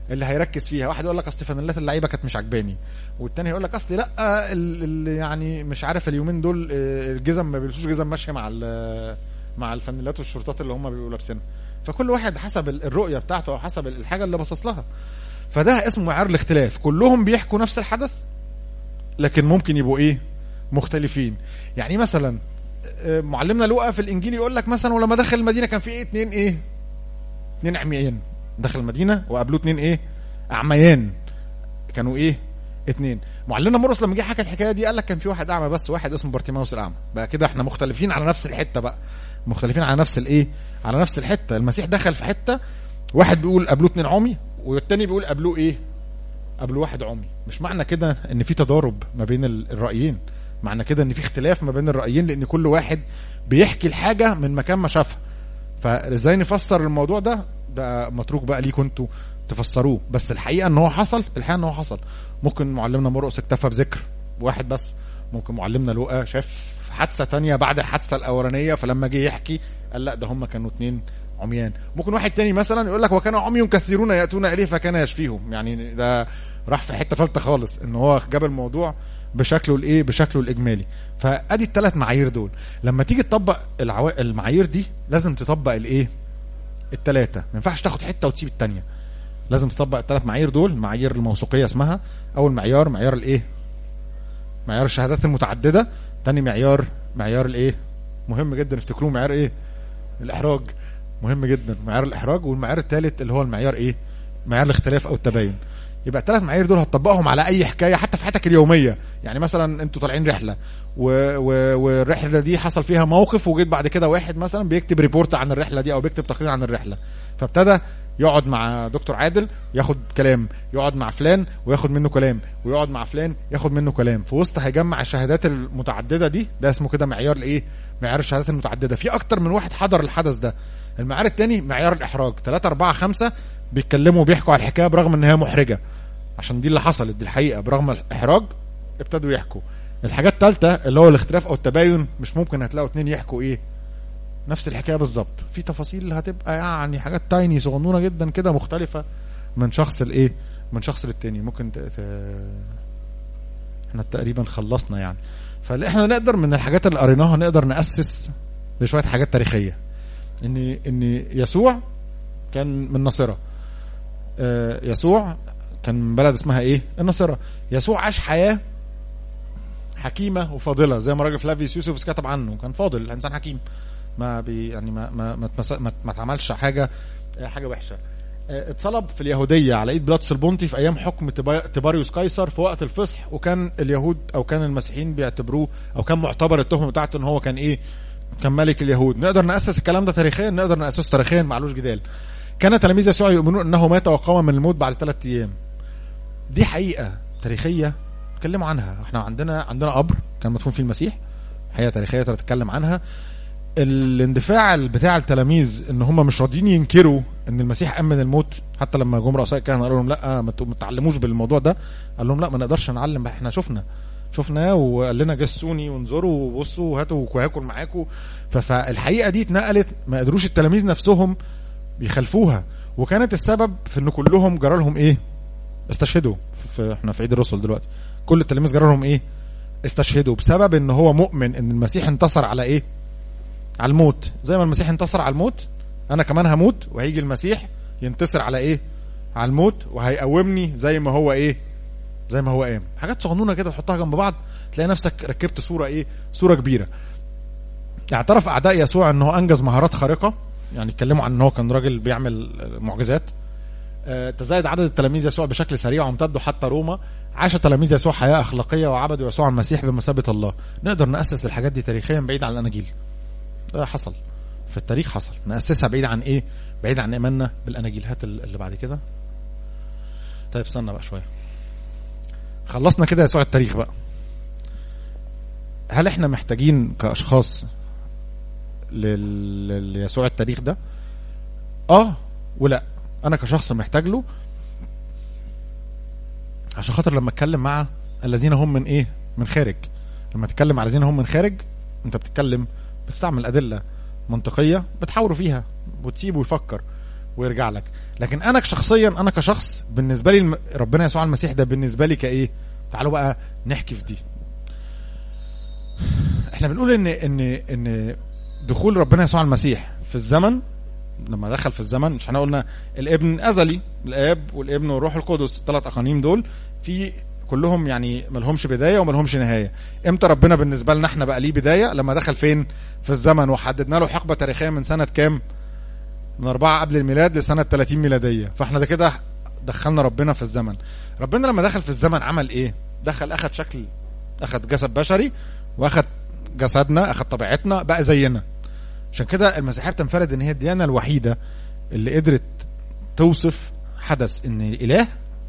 اللي هيركز فيها واحد يقول لك اصل فانيلات اللعيبه كانت مش عجباني والتاني يقول لك اصل لا ال- ال- يعني مش عارف اليومين دول آه، الجزم ما بيلبسوش جزم ماشيه مع ال- مع الفانيلات والشورتات اللي هم بيبقوا لابسينها فكل واحد حسب ال- الرؤيه بتاعته او حسب الحاجه اللي باصص لها فده اسمه معيار الاختلاف كلهم بيحكوا نفس الحدث لكن ممكن يبقوا ايه مختلفين يعني مثلا آه، معلمنا لوقا في الانجيل يقول لك مثلا ولما دخل المدينه كان في ايه اتنين ايه اتنين عميان دخل المدينه وقابلوه اتنين ايه اعميان كانوا ايه اتنين معلمنا مرقس لما جه حكى الحكايه دي قال لك كان في واحد اعمى بس واحد اسمه بارتيماوس الاعمى بقى كده احنا مختلفين على نفس الحته بقى مختلفين على نفس الايه على نفس الحته المسيح دخل في حته واحد بيقول قابلوه اتنين عمي والتاني بيقول قابلوه ايه قابلوه واحد عمي مش معنى كده ان في تضارب ما بين ال- الرايين معنى كده ان في اختلاف ما بين الرايين لان كل واحد بيحكي الحاجه من مكان ما شافها فازاي نفسر الموضوع ده ده متروك بقى ليكم انتوا تفسروه بس الحقيقه ان هو حصل الحقيقه ان هو حصل ممكن معلمنا مرقس اكتفى بذكر واحد بس ممكن معلمنا لوقا شاف حادثه تانية بعد الحادثه الاولانيه فلما جه يحكي قال لا ده هم كانوا اتنين عميان ممكن واحد تاني مثلا يقول لك وكان عمي كثيرون ياتون اليه فكان يشفيهم يعني ده راح في حته ثالثه خالص ان هو جاب الموضوع بشكله الايه بشكله الاجمالي فادي الثلاث معايير دول لما تيجي تطبق العوا... المعايير دي لازم تطبق الايه الثلاثه ما ينفعش تاخد حته وتسيب الثانيه لازم تطبق الثلاث معايير دول معايير الموثوقيه اسمها اول معيار معيار الايه معيار الشهادات المتعدده ثاني معيار معيار الايه مهم جدا افتكروه معيار ايه الاحراج مهم جدا معيار الاحراج والمعيار الثالث اللي هو المعيار ايه معيار الاختلاف او التباين يبقى الثلاث معايير دول هتطبقهم على اي حكايه حتى في حياتك اليوميه يعني مثلا انتوا طالعين رحله و... و... والرحله دي حصل فيها موقف وجيت بعد كده واحد مثلا بيكتب ريبورت عن الرحله دي او بيكتب تقرير عن الرحله فابتدى يقعد مع دكتور عادل ياخد كلام يقعد مع فلان وياخد منه كلام ويقعد مع فلان ياخد منه كلام في وسط هيجمع الشهادات المتعدده دي ده اسمه كده معيار الايه معيار الشهادات المتعدده في اكتر من واحد حضر الحدث ده المعيار الثاني معيار الاحراج 3 4 5 بيتكلموا وبيحكوا على الحكايه برغم ان هي محرجه عشان دي اللي حصلت دي الحقيقه برغم الاحراج ابتدوا يحكوا الحاجات الثالثه اللي هو الاختلاف او التباين مش ممكن هتلاقوا اتنين يحكوا ايه نفس الحكايه بالظبط في تفاصيل هتبقى يعني حاجات تايني صغنونه جدا كده مختلفه من شخص لايه من شخص للتاني ممكن ت... ت... احنا تقريبا خلصنا يعني فاحنا نقدر من الحاجات اللي قريناها نقدر ناسس لشويه حاجات تاريخيه ان ان يسوع كان من ناصره آه، يسوع كان من بلد اسمها ايه الناصره يسوع عاش حياه حكيمه وفاضله زي ما راجل فلافيوس يوسف كتب عنه كان فاضل انسان حكيم ما بي يعني ما ما ما, اتمس- ما, ما اتعملش حاجه حاجه وحشه آه، اتصلب في اليهوديه على ايد بيلاطس البونطي في ايام حكم تبا- تباريوس قيصر في وقت الفصح وكان اليهود او كان المسيحيين بيعتبروه او كان معتبر التهمه بتاعته ان هو كان ايه كان ملك اليهود نقدر ناسس الكلام ده تاريخيا نقدر ناسسه تاريخيا معلوش جدال كان تلاميذ يسوع يؤمنون انه مات وقام من الموت بعد ثلاث ايام دي حقيقه تاريخيه اتكلموا عنها احنا عندنا عندنا قبر كان مدفون فيه المسيح حقيقه تاريخيه تقدر تتكلم عنها الاندفاع بتاع التلاميذ ان هم مش راضيين ينكروا ان المسيح قام من الموت حتى لما جم رؤساء الكهنه قالوا لهم لا ما ت- ما تعلموش بالموضوع ده قال لهم لا ما نقدرش نعلم بقى احنا شفنا شفناه وقال لنا جسوني وانظروا وبصوا وهاتوا وهاكل معاكم ف- فالحقيقه دي اتنقلت ما قدروش التلاميذ نفسهم بيخالفوها وكانت السبب في ان كلهم جرى لهم ايه استشهدوا في احنا في عيد الرسل دلوقتي كل التلاميذ جرى لهم ايه استشهدوا بسبب ان هو مؤمن ان المسيح انتصر على ايه على الموت زي ما المسيح انتصر على الموت انا كمان هموت وهيجي المسيح ينتصر على ايه على الموت وهيقومني زي ما هو ايه زي ما هو قام حاجات صغنونه كده تحطها جنب بعض تلاقي نفسك ركبت صوره ايه صوره كبيره اعترف اعداء يسوع ان هو انجز مهارات خارقه يعني اتكلموا عن ان هو كان راجل بيعمل معجزات آه، تزايد عدد تلاميذ يسوع بشكل سريع وامتدوا حتى روما عاش تلاميذ يسوع حياه اخلاقيه وعبدوا يسوع المسيح بمثابه الله نقدر ناسس الحاجات دي تاريخيا بعيد عن الاناجيل ده حصل في التاريخ حصل ناسسها بعيد عن ايه بعيد عن ايماننا بالاناجيل هات ال- اللي بعد كده طيب استنى بقى شويه خلصنا كده يسوع التاريخ بقى هل احنا محتاجين كاشخاص لل- لل- ليسوع التاريخ ده اه ولا انا كشخص محتاج له عشان خاطر لما اتكلم مع الذين هم من ايه من خارج لما تتكلم على الذين هم من خارج انت بتتكلم بتستعمل ادله منطقيه بتحاوروا فيها وتسيبه يفكر ويرجع لك لكن انا شخصيا انا كشخص بالنسبه لي الم- ربنا يسوع المسيح ده بالنسبه لي كايه تعالوا بقى نحكي في دي احنا بنقول ان ان ان دخول ربنا يسوع المسيح في الزمن لما دخل في الزمن مش احنا قلنا الابن ازلي الاب والابن والروح القدس الثلاث اقانيم دول في كلهم يعني ملهمش بدايه وملهمش نهايه امتى ربنا بالنسبه لنا احنا بقى ليه بدايه لما دخل فين في الزمن وحددنا له حقبه تاريخيه من سنه كام من أربعة قبل الميلاد لسنة 30 ميلادية فاحنا ده كده دخلنا ربنا في الزمن ربنا لما دخل في الزمن عمل ايه دخل اخد شكل اخد جسد بشري واخد جسدنا اخد طبيعتنا بقى زينا عشان كده المسيحيه بتنفرد ان هي الديانه الوحيده اللي قدرت توصف حدث ان الاله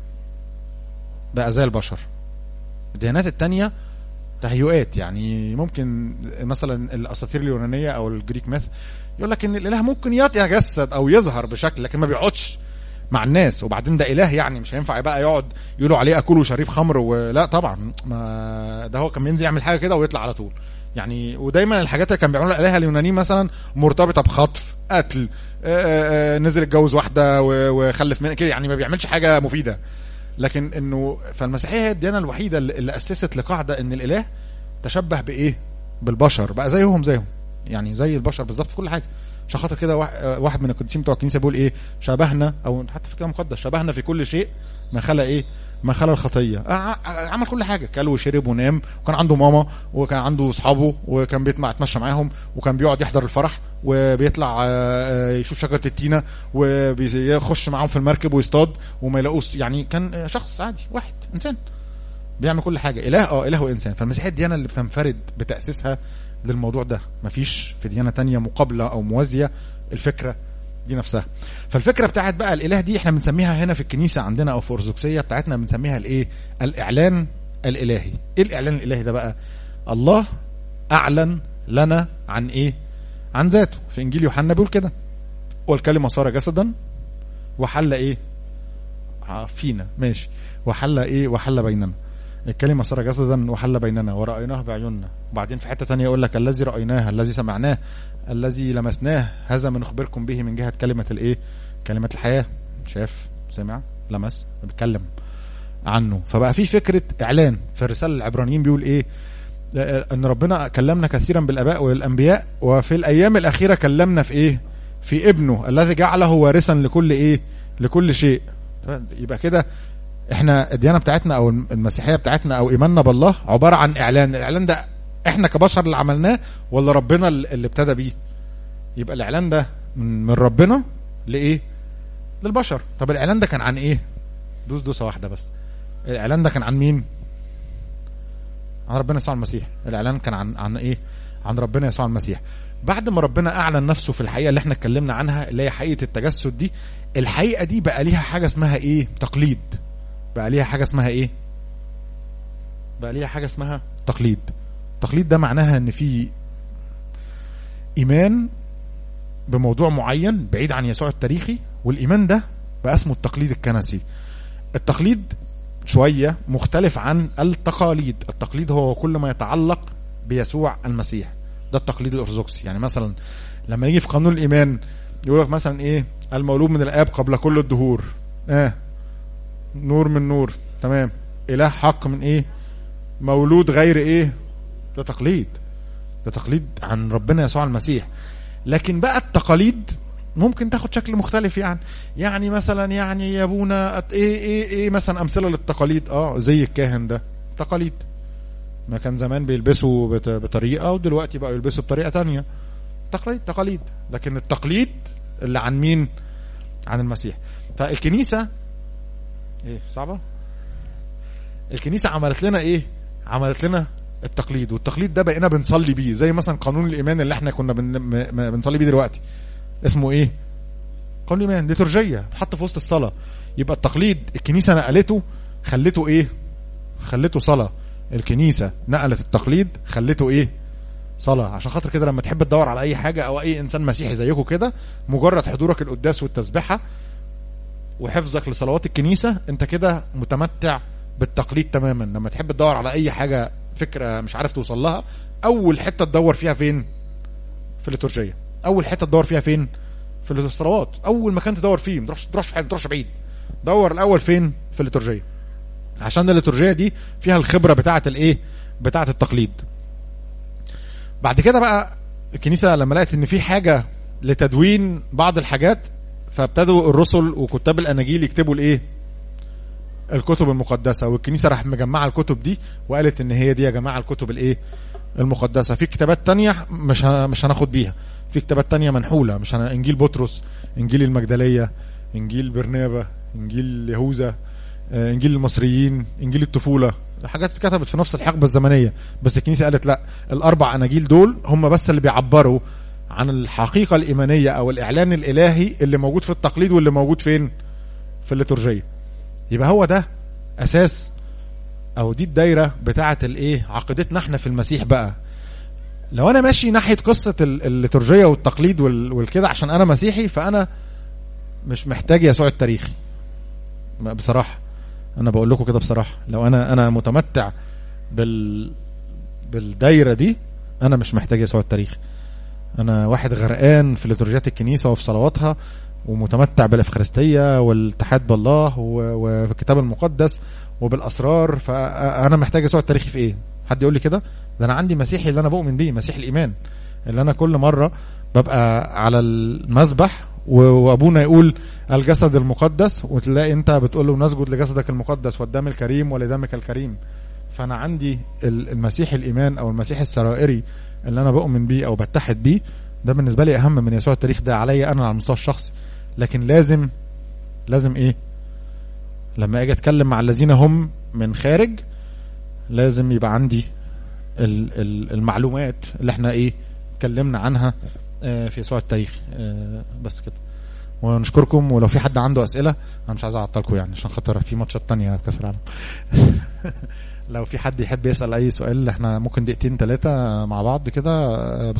بقى زي البشر الديانات التانية تهيؤات يعني ممكن مثلا الاساطير اليونانيه او الجريك ميث يقول لك ان الاله ممكن يتجسد او يظهر بشكل لكن ما بيقعدش مع الناس وبعدين ده اله يعني مش هينفع بقى يقعد يقولوا عليه اكل وشريب خمر ولا طبعا ما ده هو كان بينزل يعمل حاجه كده ويطلع على طول يعني ودايما الحاجات اللي كان بيعملوها الالهه اليونانيين مثلا مرتبطه بخطف قتل آآ آآ نزل اتجوز واحده و- وخلف منها كده يعني ما بيعملش حاجه مفيده لكن انه فالمسيحيه هي الديانه الوحيده اللي اللي اسست لقاعده ان الاله تشبه بايه بالبشر بقى زيهم زيهم يعني زي البشر بالظبط في كل حاجه عشان خاطر كده واحد- واحد من القديسين بتوع الكنيسه بيقول ايه شبهنا او حتى في الكتاب المقدس شبهنا في كل شيء ما خلا ايه ما خلا الخطيه ع- ع- عمل كل حاجه كل وشرب ونام وكان عنده ماما وكان عنده اصحابه وكان بيطلع يتمشى معاهم وكان بيقعد يحضر الفرح وبيطلع آه، آه، يشوف شجره التينه وبيخش معاهم في المركب ويصطاد وما يلاقوش يعني كان آه، شخص عادي واحد انسان بيعمل كل حاجه اله اه اله وانسان فالمسيحيه الديانه اللي بتنفرد بتاسيسها للموضوع ده مفيش في ديانه تانية مقابله او موازيه الفكره دي نفسها فالفكره بتاعت بقى الاله دي احنا بنسميها هنا في الكنيسه عندنا او في الارثوذكسيه بتاعتنا بنسميها الايه الاعلان الالهي ايه الاعلان الالهي ده بقى الله اعلن لنا عن ايه عن ذاته في انجيل يوحنا بيقول كده والكلمه صار جسدا وحل ايه آه، فينا ماشي وحل ايه وحل بيننا الكلمة صار جسدا وحل بيننا ورأيناه بعيوننا وبعدين في حتة تانية يقول لك الذي رأيناه الذي سمعناه الذي لمسناه هذا ما نخبركم به من جهة كلمة الايه كلمة الحياة شاف سمع لمس بيتكلم عنه فبقى في فكرة اعلان في الرسالة العبرانيين بيقول ايه آه، ان ربنا كلمنا كثيرا بالاباء والانبياء وفي الايام الاخيرة كلمنا في ايه في ابنه الذي جعله وارثا لكل ايه لكل شيء يبقى كده احنا الديانه بتاعتنا او المسيحيه بتاعتنا او ايماننا بالله عباره عن اعلان الاعلان ده احنا كبشر اللي عملناه ولا ربنا اللي ابتدى بيه يبقى الاعلان ده من من ربنا لايه للبشر طب الاعلان ده كان عن ايه دوس دوسه واحده بس الاعلان ده كان عن مين عن ربنا يسوع المسيح الاعلان كان عن عن ايه عن ربنا يسوع المسيح بعد ما ربنا اعلن نفسه في الحقيقه اللي احنا اتكلمنا عنها اللي هي حقيقه التجسد دي الحقيقه دي بقى ليها حاجه اسمها ايه تقليد بقى ليها حاجه اسمها ايه بقى ليها حاجه اسمها تقليد تقليد ده معناها ان في ايمان بموضوع معين بعيد عن يسوع التاريخي والايمان ده بقى اسمه التقليد الكنسي التقليد شويه مختلف عن التقاليد التقليد هو كل ما يتعلق بيسوع المسيح ده التقليد الارثوذكسي يعني مثلا لما يجي في قانون الايمان يقول لك مثلا ايه المولود من الاب قبل كل الدهور اه نور من نور تمام اله حق من ايه مولود غير ايه ده تقليد ده تقليد عن ربنا يسوع المسيح لكن بقى التقاليد ممكن تاخد شكل مختلف يعني يعني مثلا يعني يا ابونا أت- ايه ايه ايه مثلا امثله للتقاليد اه زي الكاهن ده تقاليد ما كان زمان بيلبسوا بت- بطريقه ودلوقتي بقوا يلبسوا بطريقه تانية تقليد تقاليد لكن التقليد اللي عن مين عن المسيح فالكنيسه ايه صعبه الكنيسه عملت لنا ايه عملت لنا التقليد والتقليد ده بقينا بنصلي بيه زي مثلا قانون الايمان اللي احنا كنا بن... م... م- بنصلي بيه دلوقتي اسمه ايه قانون الايمان ليتورجيه بتحط في وسط الصلاه يبقى التقليد الكنيسه نقلته خلته ايه خلته صلاه الكنيسه نقلت التقليد خلته ايه صلاه عشان خاطر كده لما تحب تدور على اي حاجه او اي انسان مسيحي زيكم كده مجرد حضورك القداس والتسبحه وحفظك لصلوات الكنيسه انت كده متمتع بالتقليد تماما لما تحب تدور على اي حاجه فكره مش عارف توصل لها اول حته تدور فيها فين في الليتورجيه اول حته تدور فيها فين في الصلوات اول مكان تدور فيه ما تروحش تروحش في حاجه ما تروحش بعيد دور الاول فين في الليتورجيه عشان الليتورجيه دي فيها الخبره بتاعه الايه بتاعه التقليد بعد كده بقى الكنيسه لما لقت ان في حاجه لتدوين بعض الحاجات فابتدوا الرسل وكتاب الاناجيل يكتبوا الايه الكتب المقدسه والكنيسه راح مجمعه الكتب دي وقالت ان هي دي يا جماعه الكتب الايه المقدسه في كتابات تانية مش ه- مش هناخد بيها في كتابات تانية منحوله مش هن... انجيل بطرس انجيل المجدليه انجيل برنابا انجيل يهوذا آه، انجيل المصريين انجيل الطفوله حاجات اتكتبت في نفس الحقبه الزمنيه بس الكنيسه قالت لا الاربع اناجيل دول هم بس اللي بيعبروا عن الحقيقه الايمانيه او الاعلان الالهي اللي موجود في التقليد واللي موجود فين في الليتورجيه يبقى هو ده اساس او دي الدايره بتاعه الايه عقيدتنا احنا في المسيح بقى لو انا ماشي ناحيه قصه ال- الليتورجيه والتقليد وال- والكده عشان انا مسيحي فانا مش محتاج يسوع التاريخي ما- بصراحه انا بقول لكم كده بصراحه لو انا انا متمتع بال بالدايره دي انا مش محتاج يسوع التاريخي انا واحد غرقان في ليتورجيات الكنيسه وفي صلواتها ومتمتع بالافخارستيه والاتحاد بالله و- وفي الكتاب المقدس وبالاسرار فانا محتاج يسوع التاريخي في ايه حد يقول لي كده ده انا عندي مسيحي اللي انا بؤمن بيه مسيح الايمان اللي انا كل مره ببقى على المذبح و- وابونا يقول الجسد المقدس وتلاقي انت بتقول له نسجد لجسدك المقدس والدم الكريم ولدمك الكريم فانا عندي ال- المسيح الايمان او المسيح السرائري اللي انا بؤمن بيه او بتحد بيه ده بالنسبه لي اهم من يسوع التاريخ ده عليا انا على المستوى الشخصي لكن لازم لازم ايه لما اجي اتكلم مع الذين هم من خارج لازم يبقى عندي ال- ال- المعلومات اللي احنا ايه اتكلمنا عنها آه، في يسوع التاريخ آه، بس كده ونشكركم ولو في حد عنده اسئله انا مش عايز اعطلكم يعني عشان خاطر في ماتشات تانية في كاس العالم لو في حد يحب يسال اي سؤال احنا ممكن دقيقتين ثلاثه مع بعض كده آه،